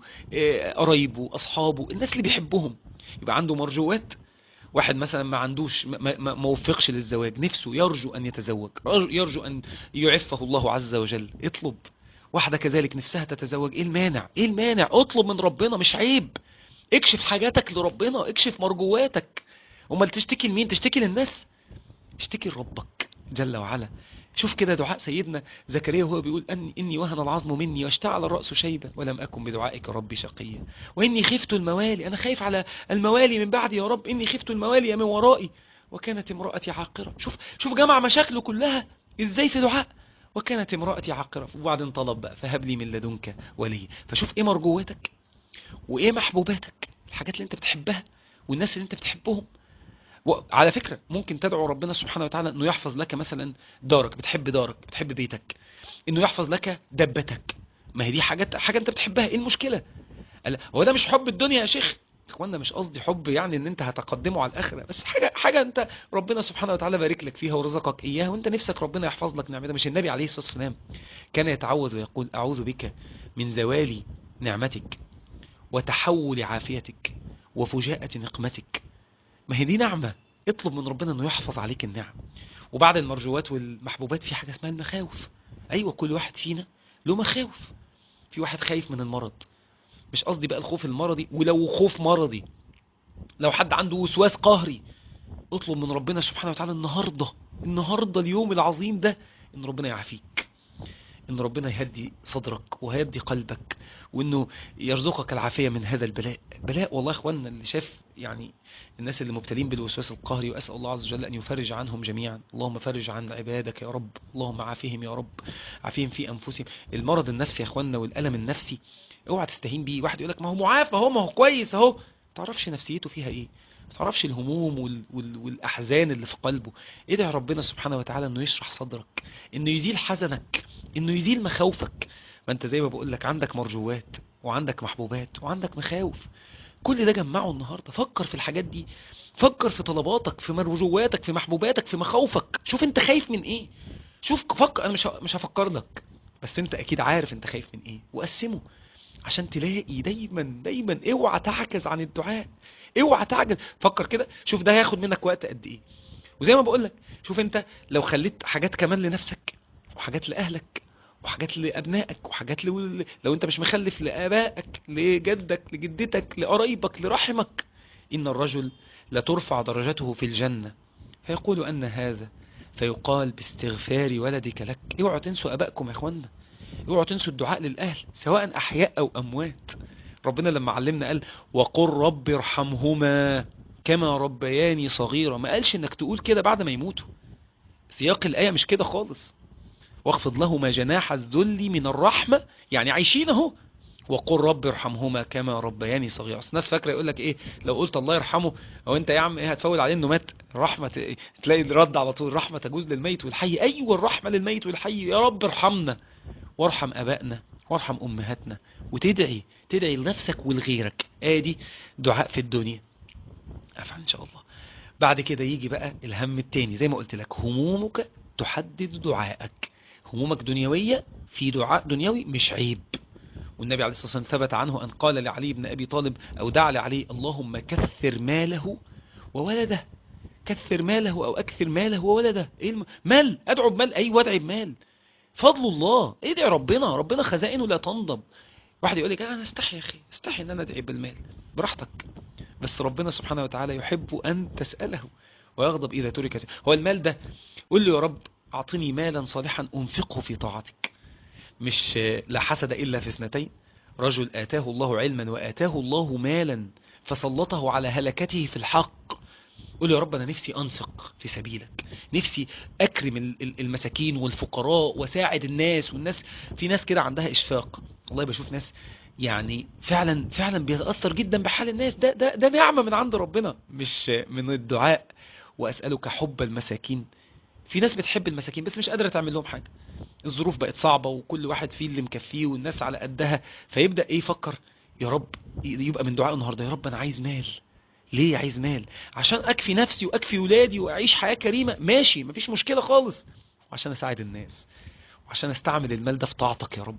قرايبه أصحابه الناس اللي بيحبهم يبقى عنده مرجوات واحد مثلا ما عندوش ما, ما, ما وفقش للزواج نفسه يرجو أن يتزوج يرجو أن يعفه الله عز وجل اطلب واحدة كذلك نفسها تتزوج ايه المانع ايه المانع اطلب من ربنا مش عيب اكشف حاجاتك لربنا اكشف مرجواتك امال تشتكي لمين تشتكي للناس اشتكي لربك جل وعلا شوف كده دعاء سيدنا زكريا وهو بيقول أن إني وهن العظم مني واشتعل الرأس شيبا ولم أكن بدعائك ربي شقيا وإني خفت الموالي أنا خايف على الموالي من بعدي يا رب إني خفت الموالي من ورائي وكانت امرأتي عاقرة شوف شوف جمع مشاكله كلها إزاي في دعاء وكانت امرأتي عاقرة وبعدين طلب بقى فهب لي من لدنك ولي فشوف إيه مرجواتك وإيه محبوباتك الحاجات اللي أنت بتحبها والناس اللي أنت بتحبهم وعلى فكرة ممكن تدعو ربنا سبحانه وتعالى انه يحفظ لك مثلا دارك بتحب دارك بتحب بيتك انه يحفظ لك دبتك ما هي دي حاجات حاجة انت بتحبها ايه المشكلة هو ده مش حب الدنيا يا شيخ اخوانا مش قصدي حب يعني ان انت هتقدمه على الاخرة بس حاجة حاجة انت ربنا سبحانه وتعالى بارك لك فيها ورزقك اياها وانت نفسك ربنا يحفظ لك نعمتها مش النبي عليه الصلاة والسلام كان يتعوذ ويقول اعوذ بك من زوال نعمتك وتحول عافيتك وفجاءة نقمتك ما هي دي نعمة اطلب من ربنا انه يحفظ عليك النعم وبعد المرجوات والمحبوبات في حاجة اسمها المخاوف ايوه كل واحد فينا له مخاوف في واحد خايف من المرض مش قصدي بقى الخوف المرضي ولو خوف مرضي لو حد عنده وسواس قهري اطلب من ربنا سبحانه وتعالى النهاردة النهاردة اليوم العظيم ده ان ربنا يعافيك ان ربنا يهدي صدرك وهيهدي قلبك وانه يرزقك العافية من هذا البلاء بلاء والله اخواننا اللي شاف يعني الناس اللي مبتلين بالوسواس القهري واسال الله عز وجل ان يفرج عنهم جميعا اللهم فرج عن عبادك يا رب اللهم عافيهم يا رب عافيهم في انفسهم المرض النفسي يا اخواننا والالم النفسي اوعى تستهين بيه واحد يقول لك ما هو معافى اهو ما هو كويس اهو تعرفش نفسيته فيها ايه تعرفش الهموم وال... وال... والأحزان اللي في قلبه ادعي ربنا سبحانه وتعالى انه يشرح صدرك انه يزيل حزنك انه يزيل مخاوفك ما انت زي ما بقول لك عندك مرجوات وعندك محبوبات وعندك مخاوف كل ده جمعه النهاردة فكر في الحاجات دي فكر في طلباتك في مرجواتك في محبوباتك في مخاوفك شوف انت خايف من ايه شوف فكر انا مش مش هفكر لك بس انت اكيد عارف انت خايف من ايه وقسمه عشان تلاقي دايما دايما اوعى تعجز عن الدعاء اوعى تعجز فكر كده شوف ده هياخد منك وقت قد ايه وزي ما بقول لك شوف انت لو خليت حاجات كمان لنفسك وحاجات لاهلك وحاجات لابنائك وحاجات لو, لو انت مش مخلف لابائك لجدك لجدتك لقرايبك لرحمك ان الرجل لترفع درجته في الجنة فيقول ان هذا فيقال باستغفار ولدك لك اوعوا تنسوا ابائكم يا اخوانا اوعوا تنسوا الدعاء للاهل سواء احياء او اموات ربنا لما علمنا قال وقل رب ارحمهما كما ربياني صغيرة ما قالش انك تقول كده بعد ما يموتوا سياق الآية مش كده خالص واخفض لهما جناح الذل من الرحمة يعني عايشين اهو وقل رب ارحمهما كما ربياني صغيرا الناس فاكره يقول لك ايه لو قلت الله يرحمه او انت يا عم ايه هتفول عليه انه مات الرحمه تلاقي الرد على طول الرحمه تجوز للميت والحي ايوه الرحمه للميت والحي يا رب ارحمنا وارحم ابائنا وارحم امهاتنا وتدعي تدعي لنفسك ولغيرك ادي دعاء في الدنيا هفعل ان شاء الله بعد كده يجي بقى الهم التاني زي ما قلت لك همومك تحدد دعائك همومك دنيوية في دعاء دنيوي مش عيب والنبي عليه الصلاة والسلام ثبت عنه أن قال لعلي بن أبي طالب أو دعا لعلي اللهم كثر ماله وولده كثر ماله أو أكثر ماله وولده إيه الم... مال أدعو بمال أيوة أدعي بمال فضل الله ادعي ربنا ربنا خزائنه لا تنضب واحد يقول لك انا استحي يا اخي استحي ان انا ادعي بالمال براحتك بس ربنا سبحانه وتعالى يحب ان تساله ويغضب اذا ترك هو المال ده قول له يا رب اعطني مالا صالحا انفقه في طاعتك مش لا حسد الا في اثنتين رجل اتاه الله علما واتاه الله مالا فسلطه على هلكته في الحق قول يا رب أنا نفسي أنفق في سبيلك نفسي أكرم المساكين والفقراء وساعد الناس والناس في ناس كده عندها إشفاق والله بشوف ناس يعني فعلا فعلا بيتأثر جدا بحال الناس ده ده ده نعمة من عند ربنا مش من الدعاء وأسألك حب المساكين في ناس بتحب المساكين بس مش قادرة تعمل لهم حاجة الظروف بقت صعبة وكل واحد فيه اللي مكفيه والناس على قدها فيبدأ ايه يفكر يا رب يبقى من دعاء النهاردة يا رب أنا عايز مال ليه عايز مال عشان اكفي نفسي واكفي ولادي واعيش حياة كريمة ماشي مفيش مشكلة خالص وعشان اساعد الناس وعشان استعمل المال ده في طاعتك يا رب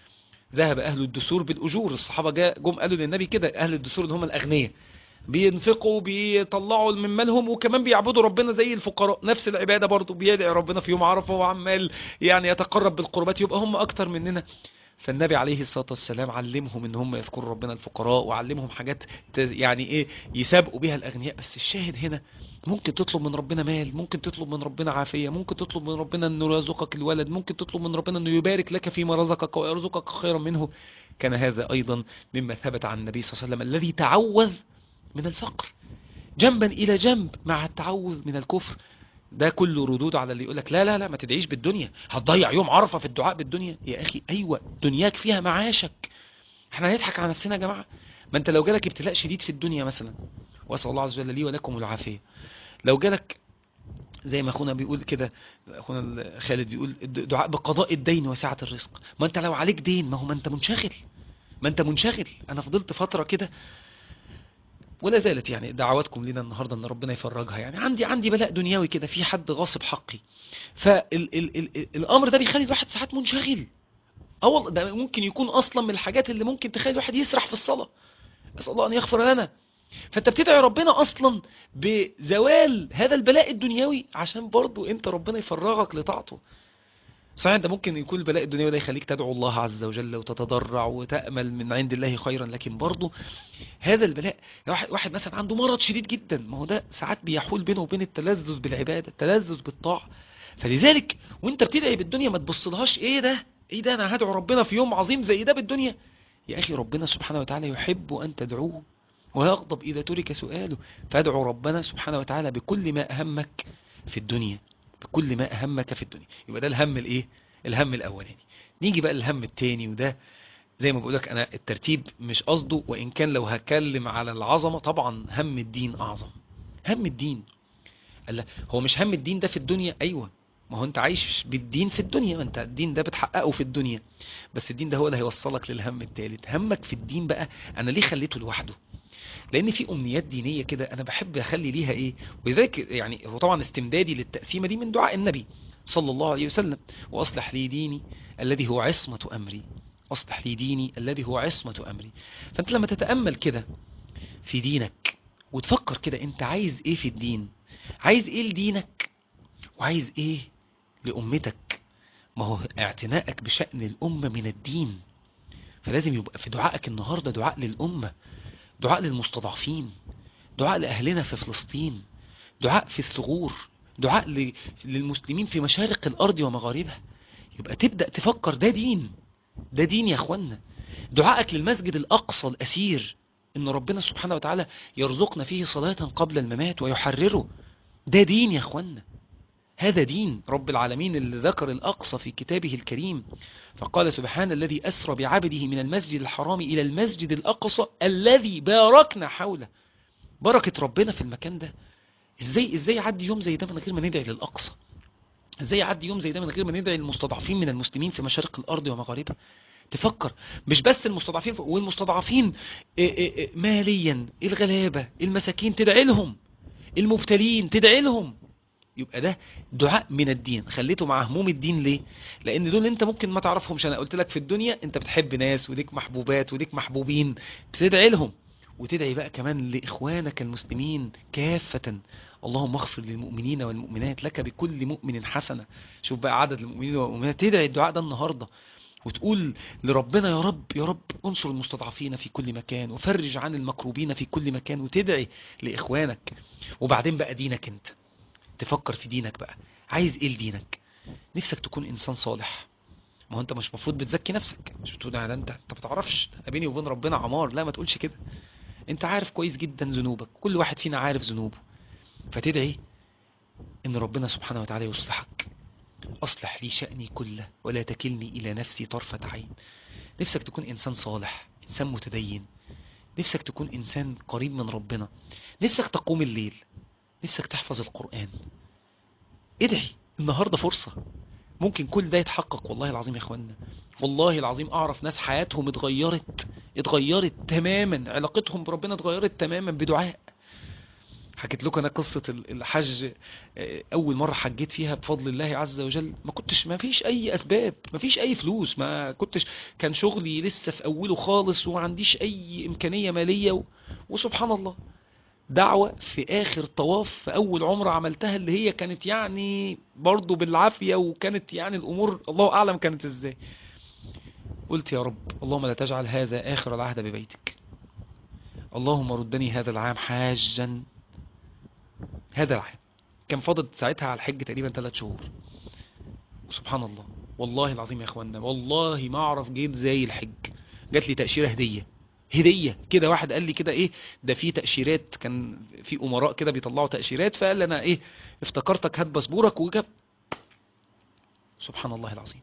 ذهب اهل الدثور بالاجور الصحابة جاء جم قالوا للنبي كده اهل الدثور اللي هم الاغنياء بينفقوا بيطلعوا من مالهم وكمان بيعبدوا ربنا زي الفقراء نفس العبادة برضو بيدعي ربنا في يوم عرفة وعمال يعني يتقرب بالقربات يبقى هم اكتر مننا فالنبي عليه الصلاة والسلام علمهم ان هم يذكروا ربنا الفقراء وعلمهم حاجات يعني ايه يسابقوا بيها الاغنياء بس الشاهد هنا ممكن تطلب من ربنا مال ممكن تطلب من ربنا عافية ممكن تطلب من ربنا انه يرزقك الولد ممكن تطلب من ربنا انه يبارك لك فيما رزقك ويرزقك خيرا منه كان هذا ايضا مما ثبت عن النبي صلى الله عليه وسلم الذي تعوذ من الفقر جنبا الى جنب مع التعوذ من الكفر ده كله ردود على اللي يقولك لا لا لا ما تدعيش بالدنيا هتضيع يوم عرفة في الدعاء بالدنيا يا أخي أيوة دنياك فيها معاشك احنا هنضحك على نفسنا يا جماعة ما انت لو جالك ابتلاء شديد في الدنيا مثلا واسأل الله عز وجل لي ولكم العافية لو جالك زي ما اخونا بيقول كده اخونا خالد بيقول دعاء بقضاء الدين وسعة الرزق ما انت لو عليك دين ما هو ما انت منشغل ما انت منشغل انا فضلت فترة كده ولا زالت يعني دعواتكم لنا النهاردة ان ربنا يفرجها يعني عندي عندي بلاء دنيوي كده في حد غاصب حقي فالامر ده بيخلي الواحد ساعات منشغل اول ده ممكن يكون اصلا من الحاجات اللي ممكن تخلي الواحد يسرح في الصلاة اسال الله ان يغفر لنا فانت بتدعي ربنا اصلا بزوال هذا البلاء الدنيوي عشان برضو انت ربنا يفرغك لطاعته صحيح انت ممكن يكون البلاء الدنيوي ده يخليك تدعو الله عز وجل وتتضرع وتأمل من عند الله خيرا لكن برضو هذا البلاء واحد, واحد مثلا عنده مرض شديد جدا ما هو ده ساعات بيحول بينه وبين التلذذ بالعبادة التلذذ بالطاعة فلذلك وانت بتدعي بالدنيا ما تبصلهاش ايه ده ايه ده انا هدعو ربنا في يوم عظيم زي ده بالدنيا يا اخي ربنا سبحانه وتعالى يحب ان تدعوه ويغضب اذا ترك سؤاله فادعو ربنا سبحانه وتعالى بكل ما اهمك في الدنيا بكل ما أهمك في الدنيا يبقى ده الهم الايه الهم الأولاني نيجي بقى الهم التاني وده زي ما بقولك أنا الترتيب مش قصده وإن كان لو هكلم على العظمة طبعا هم الدين أعظم هم الدين قال هو مش هم الدين ده في الدنيا أيوة ما هو انت عايش بالدين في الدنيا ما انت الدين ده بتحققه في الدنيا بس الدين ده هو اللي هيوصلك للهم الثالث همك في الدين بقى انا ليه خليته لوحده لان في امنيات دينية كده انا بحب اخلي ليها ايه ولذلك يعني هو طبعا استمدادي للتقسيمة دي من دعاء النبي صلى الله عليه وسلم واصلح لي ديني الذي هو عصمة امري اصلح لي ديني الذي هو عصمة امري فانت لما تتأمل كده في دينك وتفكر كده انت عايز ايه في الدين عايز ايه لدينك وعايز ايه لأمتك ما هو اعتنائك بشأن الأمة من الدين فلازم يبقى في دعائك النهاردة دعاء للأمة دعاء للمستضعفين دعاء لأهلنا في فلسطين دعاء في الثغور دعاء للمسلمين في مشارق الأرض ومغاربها يبقى تبدأ تفكر ده دين ده دين يا أخوانا دعائك للمسجد الأقصى الأسير إن ربنا سبحانه وتعالى يرزقنا فيه صلاة قبل الممات ويحرره ده دين يا أخوانا هذا دين رب العالمين اللي ذكر الأقصى في كتابه الكريم فقال سبحان الذي أسرى بعبده من المسجد الحرام إلى المسجد الأقصى الذي باركنا حوله بركة ربنا في المكان ده ازاي ازاي يعدي يوم زي ده من غير ما ندعي للأقصى ازاي يعدي يوم زي ده من غير ما ندعي للمستضعفين من المسلمين في مشارق الأرض ومغاربها تفكر مش بس المستضعفين والمستضعفين إيه إيه إيه ماليا الغلابة المساكين تدعي لهم المبتلين تدعي لهم يبقى ده دعاء من الدين خليته مع هموم الدين ليه لان دول انت ممكن ما تعرفهمش انا قلت لك في الدنيا انت بتحب ناس وليك محبوبات وليك محبوبين بتدعي لهم وتدعي بقى كمان لاخوانك المسلمين كافة اللهم اغفر للمؤمنين والمؤمنات لك بكل مؤمن حسنة شوف بقى عدد المؤمنين والمؤمنات تدعي الدعاء ده النهاردة وتقول لربنا يا رب يا رب انصر المستضعفين في كل مكان وفرج عن المكروبين في كل مكان وتدعي لإخوانك وبعدين بقى دينك انت تفكر في دينك بقى عايز ايه لدينك نفسك تكون انسان صالح ما هو انت مش مفروض بتزكي نفسك مش بتقول ده انت انت ما بتعرفش ده بيني وبين ربنا عمار لا ما تقولش كده انت عارف كويس جدا ذنوبك كل واحد فينا عارف ذنوبه فتدعي ان ربنا سبحانه وتعالى يصلحك اصلح لي شأني كله ولا تكلني الى نفسي طرفة عين نفسك تكون انسان صالح انسان متدين نفسك تكون انسان قريب من ربنا نفسك تقوم الليل نفسك تحفظ القرآن ادعي النهاردة فرصة ممكن كل ده يتحقق والله العظيم يا اخوانا والله العظيم اعرف ناس حياتهم اتغيرت اتغيرت تماما علاقتهم بربنا اتغيرت تماما بدعاء حكيت لكم انا قصة الحج اول مرة حجيت فيها بفضل الله عز وجل ما كنتش ما فيش اي اسباب ما فيش اي فلوس ما كنتش كان شغلي لسه في اوله خالص وما عنديش اي امكانية مالية و... وسبحان الله دعوة في اخر طواف في اول عمرة عملتها اللي هي كانت يعني برضو بالعافية وكانت يعني الامور الله اعلم كانت ازاي قلت يا رب اللهم لا تجعل هذا اخر العهد ببيتك اللهم ردني هذا العام حاجا هذا العام كان فاضل ساعتها على الحج تقريبا ثلاث شهور سبحان الله والله العظيم يا اخوانا والله ما اعرف جيت زي الحج جات لي تأشيرة هدية هدية كده واحد قال لي كده ايه ده في تأشيرات كان في امراء كده بيطلعوا تأشيرات فقال لي انا ايه افتكرتك هات باسبورك وجاب سبحان الله العظيم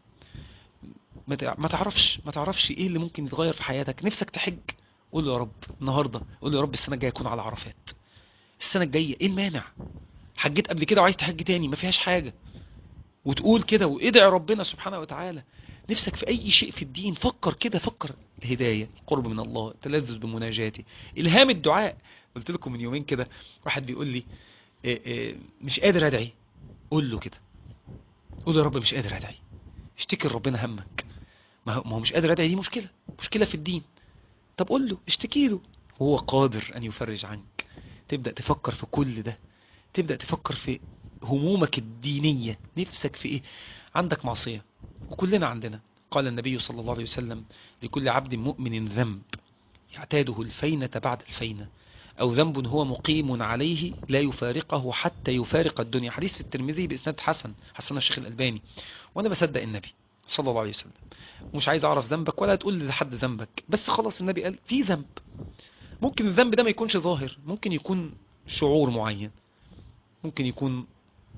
ما تعرفش ما تعرفش ايه اللي ممكن يتغير في حياتك نفسك تحج قول له يا رب النهاردة قول له يا رب السنة الجاية يكون على عرفات السنة الجاية ايه المانع حجيت قبل كده وعايز تحج تاني ما فيهاش حاجة وتقول كده وادعي ربنا سبحانه وتعالى نفسك في اي شيء في الدين فكر كده فكر الهداية القرب من الله التلذذ بمناجاتي الهام الدعاء قلت لكم من يومين كده واحد بيقول لي إيه إيه مش قادر ادعي قول له كده قول يا رب مش قادر ادعي اشتكي لربنا همك ما هو مش قادر ادعي دي مشكلة مشكلة في الدين طب قول له اشتكي له وهو قادر ان يفرج عنك تبدأ تفكر في كل ده تبدأ تفكر في همومك الدينية نفسك في ايه عندك معصية وكلنا عندنا قال النبي صلى الله عليه وسلم لكل عبد مؤمن ذنب يعتاده الفينة بعد الفينة أو ذنب هو مقيم عليه لا يفارقه حتى يفارق الدنيا حديث في الترمذي بإسناد حسن حسن الشيخ الألباني وأنا بصدق النبي صلى الله عليه وسلم ومش عايز أعرف ذنبك ولا تقول لحد ذنبك بس خلاص النبي قال في ذنب ممكن الذنب ده ما يكونش ظاهر ممكن يكون شعور معين ممكن يكون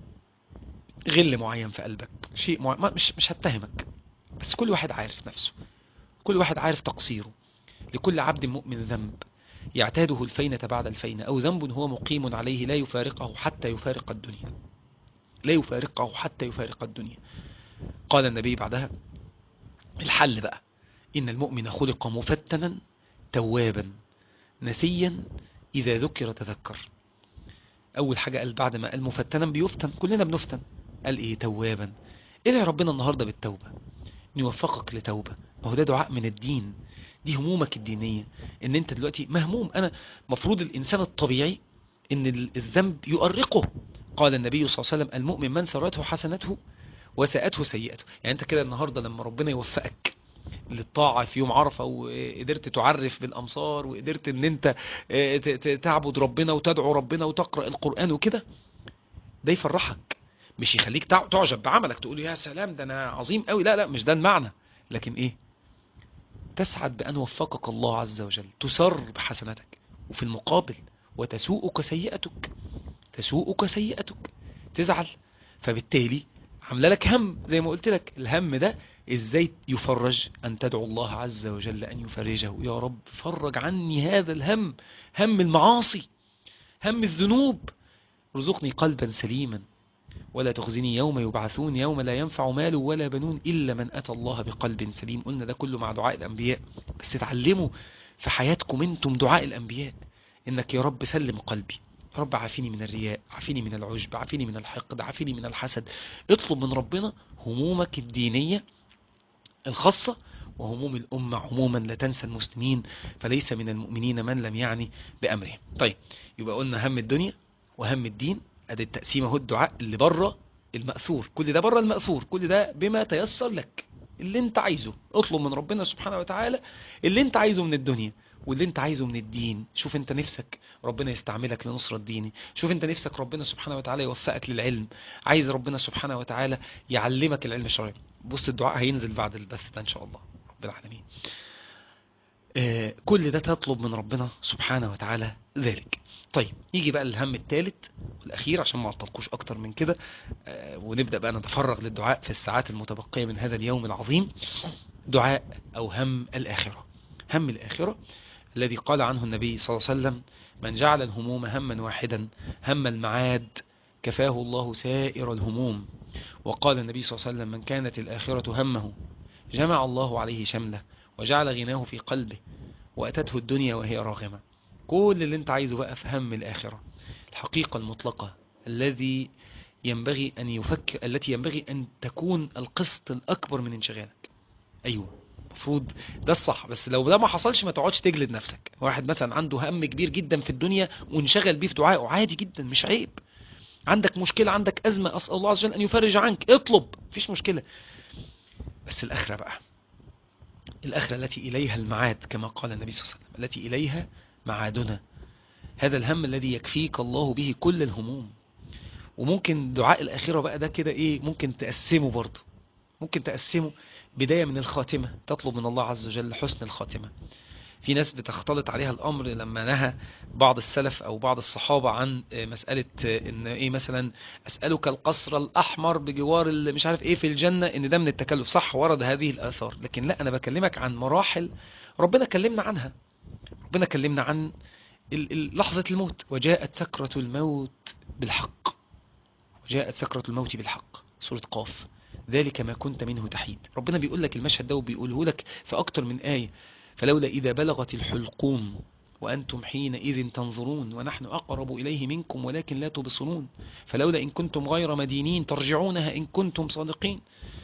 غل معين في قلبك شيء معين مش مش هتهمك بس كل واحد عارف نفسه كل واحد عارف تقصيره لكل عبد مؤمن ذنب يعتاده الفينة بعد الفينة أو ذنب هو مقيم عليه لا يفارقه حتى يفارق الدنيا لا يفارقه حتى يفارق الدنيا قال النبي بعدها الحل بقى إن المؤمن خلق مفتنا توابا نسيا إذا ذكر تذكر أول حاجة قال بعد ما قال مفتنا بيفتن كلنا بنفتن قال إيه توابا ادعي ربنا النهاردة بالتوبة ان يوفقك لتوبة ما هو ده دعاء من الدين دي همومك الدينية ان انت دلوقتي مهموم انا مفروض الانسان الطبيعي ان الذنب يؤرقه قال النبي صلى الله عليه وسلم المؤمن من سرته حسنته وساءته سيئته يعني انت كده النهاردة لما ربنا يوفقك للطاعة في يوم عرفة وقدرت تعرف بالأمصار وقدرت ان انت تعبد ربنا وتدعو ربنا وتقرأ القرآن وكده ده يفرحك مش يخليك تعجب بعملك تقول يا سلام ده انا عظيم قوي لا لا مش ده المعنى لكن ايه تسعد بأن وفقك الله عز وجل تسر بحسناتك وفي المقابل وتسوءك سيئتك تسوءك سيئتك تزعل فبالتالي عامله لك هم زي ما قلت لك الهم ده ازاي يفرج ان تدعو الله عز وجل ان يفرجه يا رب فرج عني هذا الهم هم المعاصي هم الذنوب رزقني قلبا سليما ولا تخزني يوم يبعثون يوم لا ينفع مال ولا بنون إلا من أتى الله بقلب سليم قلنا ده كله مع دعاء الأنبياء بس اتعلموا في حياتكم انتم دعاء الأنبياء إنك يا رب سلم قلبي يا رب عافيني من الرياء عافيني من العجب عافيني من الحقد عافيني من الحسد اطلب من ربنا همومك الدينية الخاصة وهموم الأمة عموما لا تنسى المسلمين فليس من المؤمنين من لم يعني بأمرهم طيب يبقى قلنا هم الدنيا وهم الدين ادي التقسيم اهو الدعاء اللي بره المأثور كل ده بره المأثور كل ده بما تيسر لك اللي انت عايزه اطلب من ربنا سبحانه وتعالى اللي انت عايزه من الدنيا واللي انت عايزه من الدين شوف انت نفسك ربنا يستعملك لنصرة ديني شوف انت نفسك ربنا سبحانه وتعالى يوفقك للعلم عايز ربنا سبحانه وتعالى يعلمك العلم الشرعي بص الدعاء هينزل بعد البث ده ان شاء الله رب العالمين آه كل ده تطلب من ربنا سبحانه وتعالى ذلك طيب يجي بقى الهم الثالث والأخير عشان ما أعطلكوش أكتر من كده آه ونبدأ بقى نتفرغ للدعاء في الساعات المتبقية من هذا اليوم العظيم دعاء أو هم الآخرة هم الآخرة الذي قال عنه النبي صلى الله عليه وسلم من جعل الهموم هما واحدا هم المعاد كفاه الله سائر الهموم وقال النبي صلى الله عليه وسلم من كانت الآخرة همه جمع الله عليه شمله وجعل غناه في قلبه وأتته الدنيا وهي راغمة كل اللي انت عايزه بقى في هم الآخرة الحقيقة المطلقة الذي ينبغي أن يفكر التي ينبغي أن تكون القسط الأكبر من انشغالك أيوة المفروض ده الصح بس لو ده ما حصلش ما تقعدش تجلد نفسك واحد مثلا عنده هم كبير جدا في الدنيا وانشغل بيه في دعائه عادي جدا مش عيب عندك مشكلة عندك أزمة أسأل الله عز وجل أن يفرج عنك اطلب مفيش مشكلة بس الآخرة بقى الآخرة التي إليها المعاد كما قال النبي صلى الله عليه وسلم التي إليها معادنا هذا الهم الذي يكفيك الله به كل الهموم وممكن دعاء الآخرة بقى ده كده إيه ممكن تقسمه برضه ممكن تقسمه بداية من الخاتمة تطلب من الله عز وجل حسن الخاتمة في ناس بتختلط عليها الأمر لما نهى بعض السلف أو بعض الصحابة عن مسألة إن إيه مثلا أسألك القصر الأحمر بجوار مش عارف إيه في الجنة إن ده من التكلف صح ورد هذه الآثار لكن لا أنا بكلمك عن مراحل ربنا كلمنا عنها ربنا كلمنا عن لحظة الموت وجاءت سكرة الموت بالحق وجاءت سكرة الموت بالحق سورة قاف ذلك ما كنت منه تحيد ربنا بيقول لك المشهد ده وبيقوله لك في أكتر من آية فلولا إذا بلغت الحلقوم وأنتم حينئذ تنظرون ونحن أقرب إليه منكم ولكن لا تبصرون فلولا إن كنتم غير مدينين ترجعونها إن كنتم صادقين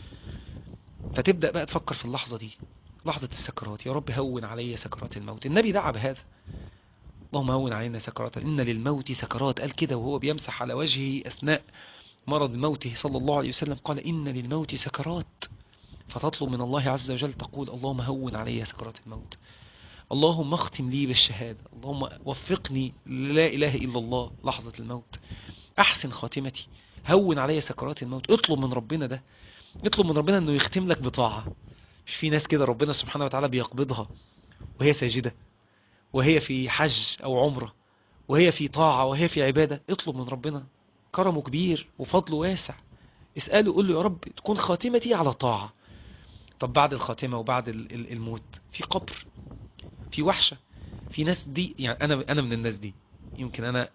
فتبدأ بقى تفكر في اللحظة دي لحظة السكرات يا رب هون علي سكرات الموت النبي دعا بهذا اللهم هون علينا سكرات إن للموت سكرات قال كده وهو بيمسح على وجهه أثناء مرض موته صلى الله عليه وسلم قال إن للموت سكرات فتطلب من الله عز وجل تقول اللهم هون علي سكرات الموت اللهم اختم لي بالشهادة اللهم وفقني لا إله إلا الله لحظة الموت أحسن خاتمتي هون علي سكرات الموت اطلب من ربنا ده اطلب من ربنا أنه يختم لك بطاعة مش في ناس كده ربنا سبحانه وتعالى بيقبضها وهي ساجدة وهي في حج أو عمرة وهي في طاعة وهي في عبادة اطلب من ربنا كرمه كبير وفضله واسع اسأله قول له يا رب تكون خاتمتي على طاعة طب بعد الخاتمة وبعد الموت في قبر في وحشة في ناس دي يعني أنا أنا من الناس دي يمكن أنا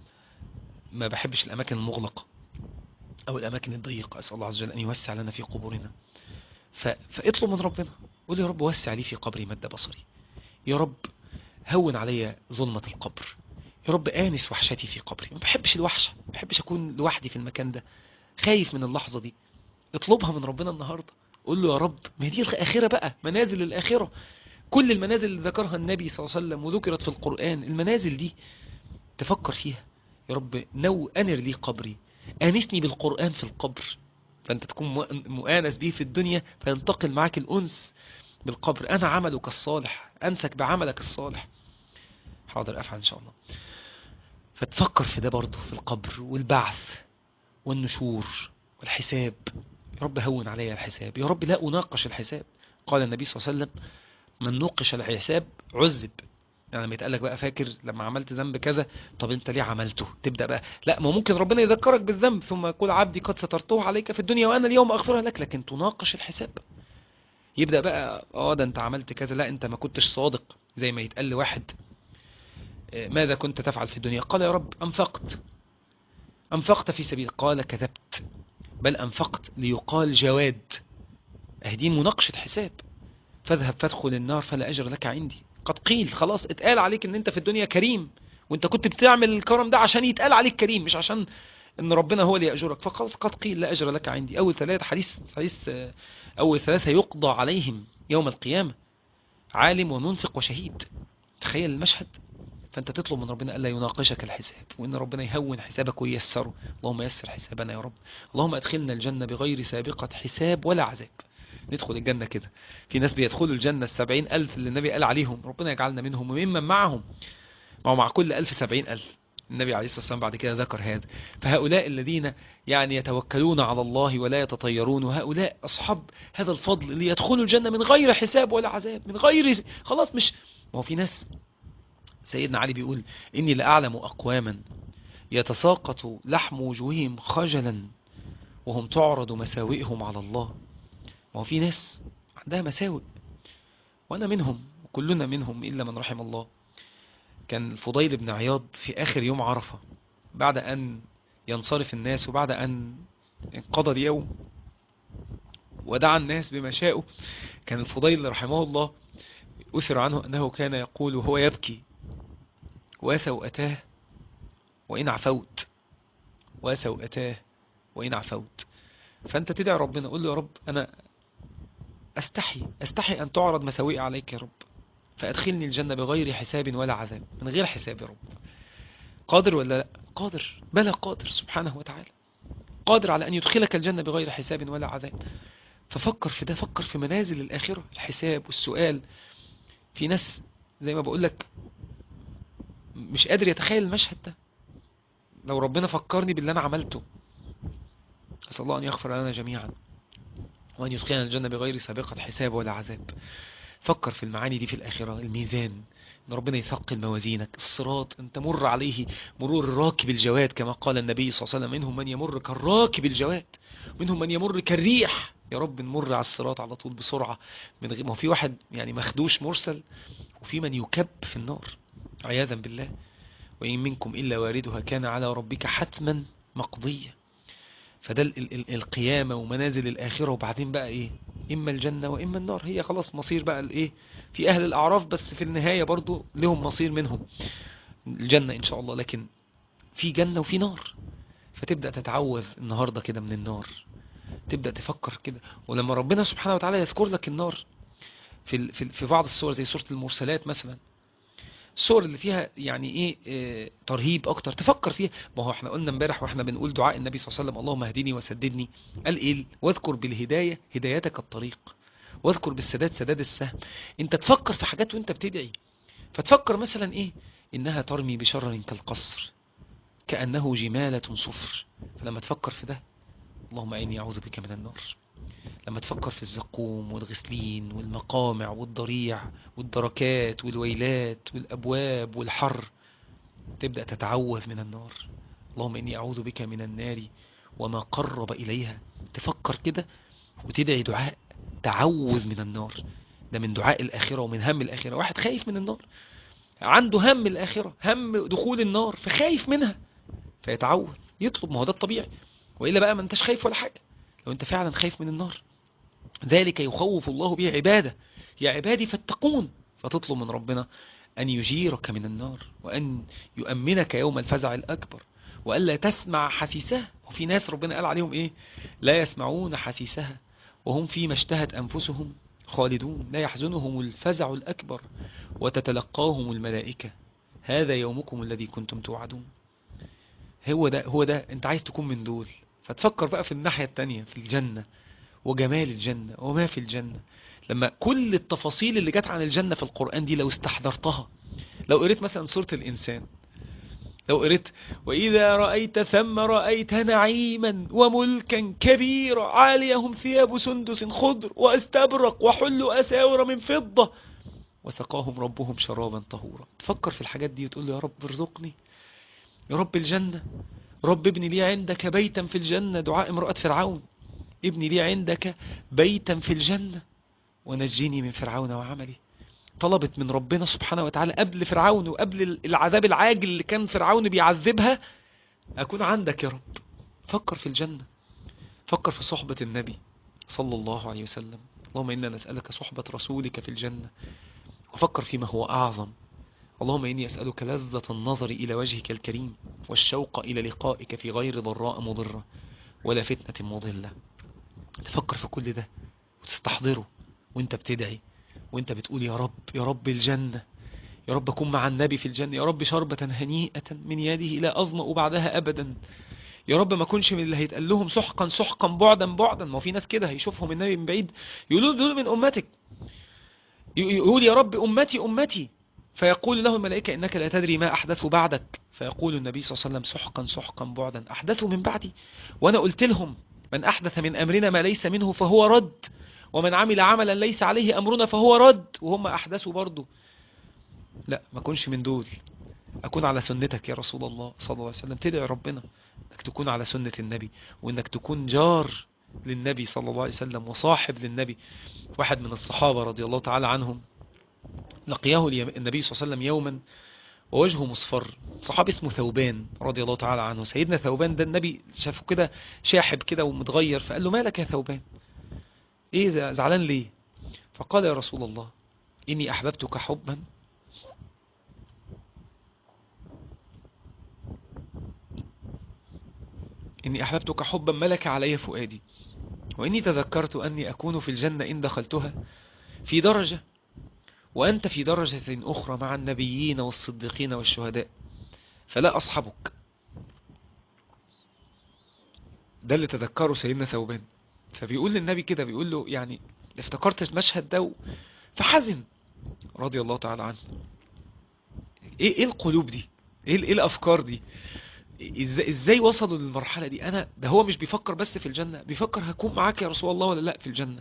ما بحبش الأماكن المغلقة أو الأماكن الضيقة أسأل الله عز وجل أن يوسع لنا في قبورنا ف... فاطلب من ربنا قول يا رب وسع لي في قبري مد بصري يا رب هون علي ظلمة القبر يا رب آنس وحشتي في قبري ما بحبش الوحشة ما بحبش أكون لوحدي في المكان ده خايف من اللحظة دي اطلبها من ربنا النهاردة قول له يا رب ما دي الآخرة بقى منازل الآخرة كل المنازل اللي ذكرها النبي صلى الله عليه وسلم وذكرت في القرآن المنازل دي تفكر فيها يا رب نو أنر لي قبري آنسني بالقرآن في القبر فأنت تكون مؤانس به في الدنيا فينتقل معك الأنس بالقبر أنا عملك الصالح أنسك بعملك الصالح حاضر أفعل إن شاء الله فتفكر في ده برضه في القبر والبعث والنشور والحساب يا رب هون علي الحساب يا رب لا أناقش الحساب قال النبي صلى الله عليه وسلم من نوقش الحساب عذب يعني لما يتقال لك بقى فاكر لما عملت ذنب كذا طب انت ليه عملته تبدا بقى لا ما ممكن ربنا يذكرك بالذنب ثم يقول عبدي قد سترته عليك في الدنيا وانا اليوم اغفرها لك لكن تناقش الحساب يبدا بقى اه ده انت عملت كذا لا انت ما كنتش صادق زي ما يتقال لواحد ماذا كنت تفعل في الدنيا قال يا رب انفقت أنفقت في سبيل قال كذبت بل أنفقت ليقال جواد أهدين مناقشة حساب فاذهب فادخل النار فلا أجر لك عندي قد قيل خلاص اتقال عليك ان انت في الدنيا كريم وانت كنت بتعمل الكرم ده عشان يتقال عليك كريم مش عشان ان ربنا هو اللي يأجرك فخلاص قد قيل لا أجر لك عندي أول ثلاثة حديث حديث أول ثلاثة يقضى عليهم يوم القيامة عالم ومنفق وشهيد تخيل المشهد فانت تطلب من ربنا الا يناقشك الحساب وان ربنا يهون حسابك وييسره اللهم يسر حسابنا يا رب اللهم ادخلنا الجنة بغير سابقة حساب ولا عذاب ندخل الجنة كده في ناس بيدخلوا الجنة السبعين ألف اللي النبي قال عليهم ربنا يجعلنا منهم وممن معهم ما مع كل ألف سبعين ألف النبي عليه الصلاة والسلام بعد كده ذكر هذا فهؤلاء الذين يعني يتوكلون على الله ولا يتطيرون وهؤلاء أصحاب هذا الفضل اللي يدخلوا الجنة من غير حساب ولا عذاب من غير خلاص مش ما هو في ناس سيدنا علي بيقول إني لأعلم أقواما يتساقط لحم وجوههم خجلا وهم تعرض مساوئهم على الله ما هو في ناس عندها مساوئ وأنا منهم وكلنا منهم إلا من رحم الله كان الفضيل بن عياض في آخر يوم عرفة بعد أن ينصرف الناس وبعد أن انقضى اليوم ودعا الناس بما شاءوا كان الفضيل رحمه الله أثر عنه أنه كان يقول وهو يبكي وسوءتاه وإن عفوت وسوءتاه وإن عفوت فأنت تدعي ربنا قول له يا رب أنا أستحي أستحي أن تعرض مساوئي عليك يا رب فأدخلني الجنة بغير حساب ولا عذاب من غير حساب يا رب قادر ولا لا قادر بلى قادر سبحانه وتعالى قادر على أن يدخلك الجنة بغير حساب ولا عذاب ففكر في ده فكر في منازل الآخرة الحساب والسؤال في ناس زي ما بقول لك مش قادر يتخيل المشهد ده لو ربنا فكرني باللي أنا عملته أسأل الله أن يغفر لنا جميعا وأن يدخلنا الجنة بغير سابقة حساب ولا عذاب فكر في المعاني دي في الآخرة الميزان ان ربنا يثقل موازينك الصراط ان تمر عليه مرور الراكب الجواد كما قال النبي صلى الله عليه وسلم منهم من يمر كالراكب الجواد منهم من يمر كالريح يا رب نمر على الصراط على طول بسرعة من غير ما هو في واحد يعني مخدوش مرسل وفي من يكب في النار عياذا بالله وإن منكم إلا واردها كان على ربك حتما مقضية فده ال ال القيامة ومنازل الآخرة وبعدين بقى إيه إما الجنة وإما النار هي خلاص مصير بقى الإيه في أهل الأعراف بس في النهاية برضو لهم مصير منهم الجنة إن شاء الله لكن في جنة وفي نار فتبدأ تتعوذ النهاردة كده من النار تبدأ تفكر كده ولما ربنا سبحانه وتعالى يذكر لك النار في في في بعض الصور زي سورة المرسلات مثلا الصور اللي فيها يعني ايه, إيه ترهيب اكتر تفكر فيها ما هو احنا قلنا امبارح واحنا بنقول دعاء النبي صلى الله عليه وسلم اللهم اهدني وسددني قال ايه واذكر بالهداية هدايتك الطريق واذكر بالسداد سداد السهم انت تفكر في حاجات وانت بتدعي فتفكر مثلا ايه انها ترمي بشرر كالقصر كأنه جمالة صفر فلما تفكر في ده اللهم إني أعوذ بك من النار لما تفكر في الزقوم والغسلين والمقامع والضريع والدركات والويلات والأبواب والحر تبدأ تتعوذ من النار اللهم إني أعوذ بك من النار وما قرب إليها تفكر كده وتدعي دعاء تعوذ من النار ده من دعاء الآخرة ومن هم الآخرة واحد خايف من النار عنده هم الآخرة هم دخول النار فخايف منها فيتعوذ يطلب ما هو ده الطبيعي وإلا بقى ما انتش خايف ولا حاجة لو انت فعلا خايف من النار ذلك يخوف الله به عباده يا عبادي فاتقون فتطلب من ربنا أن يجيرك من النار وأن يؤمنك يوم الفزع الأكبر وألا تسمع حسيسها وفي ناس ربنا قال عليهم إيه لا يسمعون حسيسها وهم فيما اشتهت أنفسهم خالدون لا يحزنهم الفزع الأكبر وتتلقاهم الملائكة هذا يومكم الذي كنتم توعدون هو ده هو ده انت عايز تكون من دول فتفكر بقى في الناحية التانية في الجنة وجمال الجنة وما في الجنة لما كل التفاصيل اللي جت عن الجنة في القرآن دي لو استحضرتها لو قريت مثلا سورة الإنسان لو قريت وإذا رأيت ثم رأيت نعيما وملكا كبيرا عاليهم ثياب سندس خضر واستبرق وحلوا أساور من فضة وسقاهم ربهم شرابا طهورا تفكر في الحاجات دي وتقول يا رب ارزقني يا رب الجنة رب ابني لي عندك بيتا في الجنة دعاء امرأة فرعون ابني لي عندك بيتا في الجنة ونجيني من فرعون وعملي طلبت من ربنا سبحانه وتعالى قبل فرعون وقبل العذاب العاجل اللي كان فرعون بيعذبها أكون عندك يا رب فكر في الجنة فكر في صحبة النبي صلى الله عليه وسلم اللهم إنا نسألك صحبة رسولك في الجنة وفكر فيما هو أعظم اللهم إني أسألك لذة النظر إلى وجهك الكريم والشوق إلى لقائك في غير ضراء مضرة ولا فتنة مضلة تفكر في كل ده وتستحضره وانت بتدعي وانت بتقول يا رب يا رب الجنة يا رب أكون مع النبي في الجنة يا رب شربة هنيئة من يده لا أظمأ بعدها أبدا يا رب ما اكونش من اللي هيتقال لهم سحقا سحقا بعدا بعدا ما هو في ناس كده هيشوفهم النبي من بعيد يقولوا دول من أمتك يقول يا رب أمتي أمتي فيقول له الملائكة إنك لا تدري ما أحدثوا بعدك فيقول النبي صلى الله عليه وسلم سحقا سحقا بعدا أحدثوا من بعدي وأنا قلت لهم من أحدث من أمرنا ما ليس منه فهو رد ومن عمل عملا ليس عليه أمرنا فهو رد وهم أحدثوا برضه لا ما كنش من دول أكون على سنتك يا رسول الله صلى الله عليه وسلم تدعي ربنا أنك تكون على سنة النبي وأنك تكون جار للنبي صلى الله عليه وسلم وصاحب للنبي واحد من الصحابة رضي الله تعالى عنهم لقيه النبي صلى الله عليه وسلم يوما ووجهه مصفر صحابي اسمه ثوبان رضي الله تعالى عنه سيدنا ثوبان ده النبي شافه كده شاحب كده ومتغير فقال له مالك يا ثوبان ايه زعلان ليه فقال يا رسول الله إني أحببتك حبا إني أحببتك حبا ملك علي فؤادي وإني تذكرت أني أكون في الجنة إن دخلتها في درجة وأنت في درجة أخرى مع النبيين والصديقين والشهداء فلا أصحبك ده اللي تذكره سيدنا ثوبان فبيقول للنبي كده بيقول له يعني افتكرت المشهد ده فحزن رضي الله تعالى عنه ايه ايه القلوب دي ايه, إيه الافكار دي ازاي, ازاي وصلوا للمرحلة دي انا ده هو مش بيفكر بس في الجنة بيفكر هكون معاك يا رسول الله ولا لا في الجنة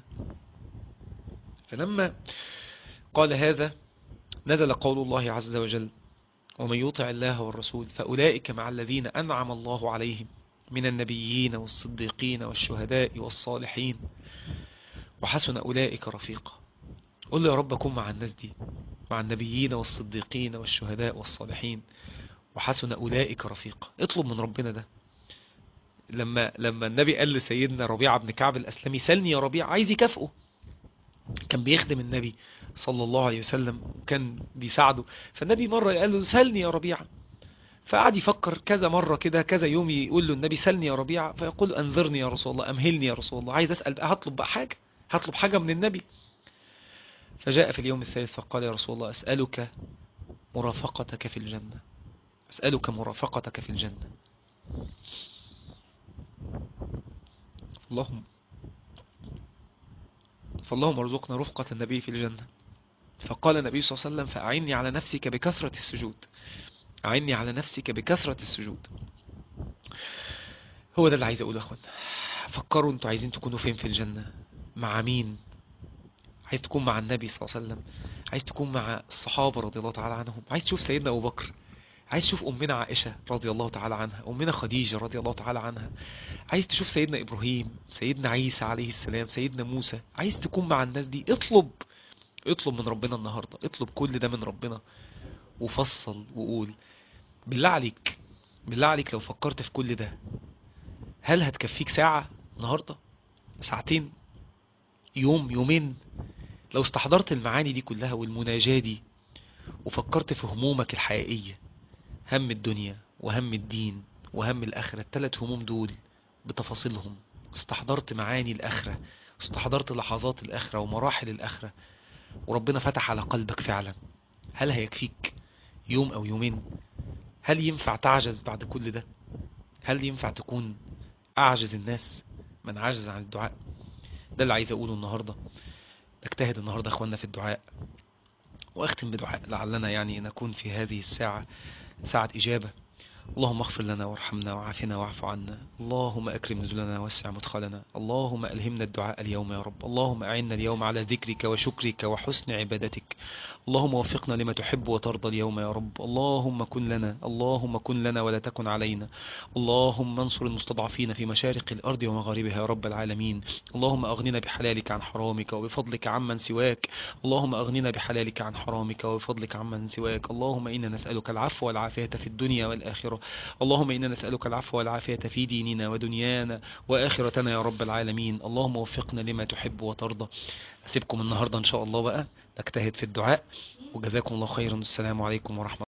فلما قال هذا نزل قول الله عز وجل ومن يطع الله والرسول فأولئك مع الذين أنعم الله عليهم من النبيين والصديقين والشهداء والصالحين وحسن أولئك رفيقا قل له يا رب أكون مع الناس دي مع النبيين والصديقين والشهداء والصالحين وحسن أولئك رفيقا اطلب من ربنا ده لما لما النبي قال لسيدنا ربيعة بن كعب الأسلمي سلني يا ربيع عايز يكافئه كان بيخدم النبي صلى الله عليه وسلم وكان بيساعده فالنبي مرة قال له سلني يا ربيعة فقعد يفكر كذا مرة كده كذا يوم يقول له النبي سلني يا ربيعة فيقول انظرني يا رسول الله امهلني يا رسول الله عايز اسأل بقى هطلب بقى حاجة هطلب حاجة من النبي فجاء في اليوم الثالث فقال يا رسول الله أسألك مرافقتك في الجنة أسألك مرافقتك في الجنة اللهم فاللهم ارزقنا رفقة النبي في الجنة فقال النبي صلى الله عليه وسلم فأعني على نفسك بكثرة السجود أعني على نفسك بكثرة السجود هو ده اللي عايز أقوله أخوان فكروا انتوا عايزين تكونوا فين في الجنة مع مين عايز تكون مع النبي صلى الله عليه وسلم عايز تكون مع الصحابة رضي الله تعالى عنهم عايز تشوف سيدنا أبو بكر عايز تشوف أمنا عائشة رضي الله تعالى عنها أمنا خديجة رضي الله تعالى عنها عايز تشوف سيدنا إبراهيم سيدنا عيسى عليه السلام سيدنا موسى عايز تكون مع الناس دي اطلب اطلب من ربنا النهاردة اطلب كل ده من ربنا وفصل وقول بالله عليك بالله عليك لو فكرت في كل ده هل هتكفيك ساعة النهاردة ساعتين يوم يومين لو استحضرت المعاني دي كلها والمناجاة دي وفكرت في همومك الحقيقية هم الدنيا وهم الدين وهم الآخرة الثلاث هموم دول بتفاصيلهم استحضرت معاني الآخرة استحضرت لحظات الآخرة ومراحل الآخرة وربنا فتح على قلبك فعلا هل هيكفيك يوم أو يومين هل ينفع تعجز بعد كل ده هل ينفع تكون أعجز الناس من عجز عن الدعاء ده اللي عايز أقوله النهاردة نجتهد النهاردة أخوانا في الدعاء وأختم بدعاء لعلنا يعني نكون في هذه الساعة ساعة إجابة اللهم اغفر لنا وارحمنا وعافنا واعف عنا اللهم أكرم نزلنا واسع مدخلنا اللهم ألهمنا الدعاء اليوم يا رب اللهم أعنا اليوم على ذكرك وشكرك وحسن عبادتك اللهم وفقنا لما تحب وترضى اليوم يا رب اللهم كن لنا اللهم كن لنا ولا تكن علينا اللهم انصر المستضعفين في مشارق الأرض ومغاربها يا رب العالمين اللهم أغننا بحلالك عن حرامك وبفضلك عمن سواك اللهم أغننا بحلالك عن حرامك وبفضلك عمن سواك اللهم إنا نسألك العفو والعافية في الدنيا والآخرة الآخرة اللهم إنا نسألك العفو والعافية في ديننا ودنيانا وآخرتنا يا رب العالمين اللهم وفقنا لما تحب وترضى أسيبكم النهاردة إن شاء الله بقى نجتهد في الدعاء وجزاكم الله خيرا السلام عليكم ورحمة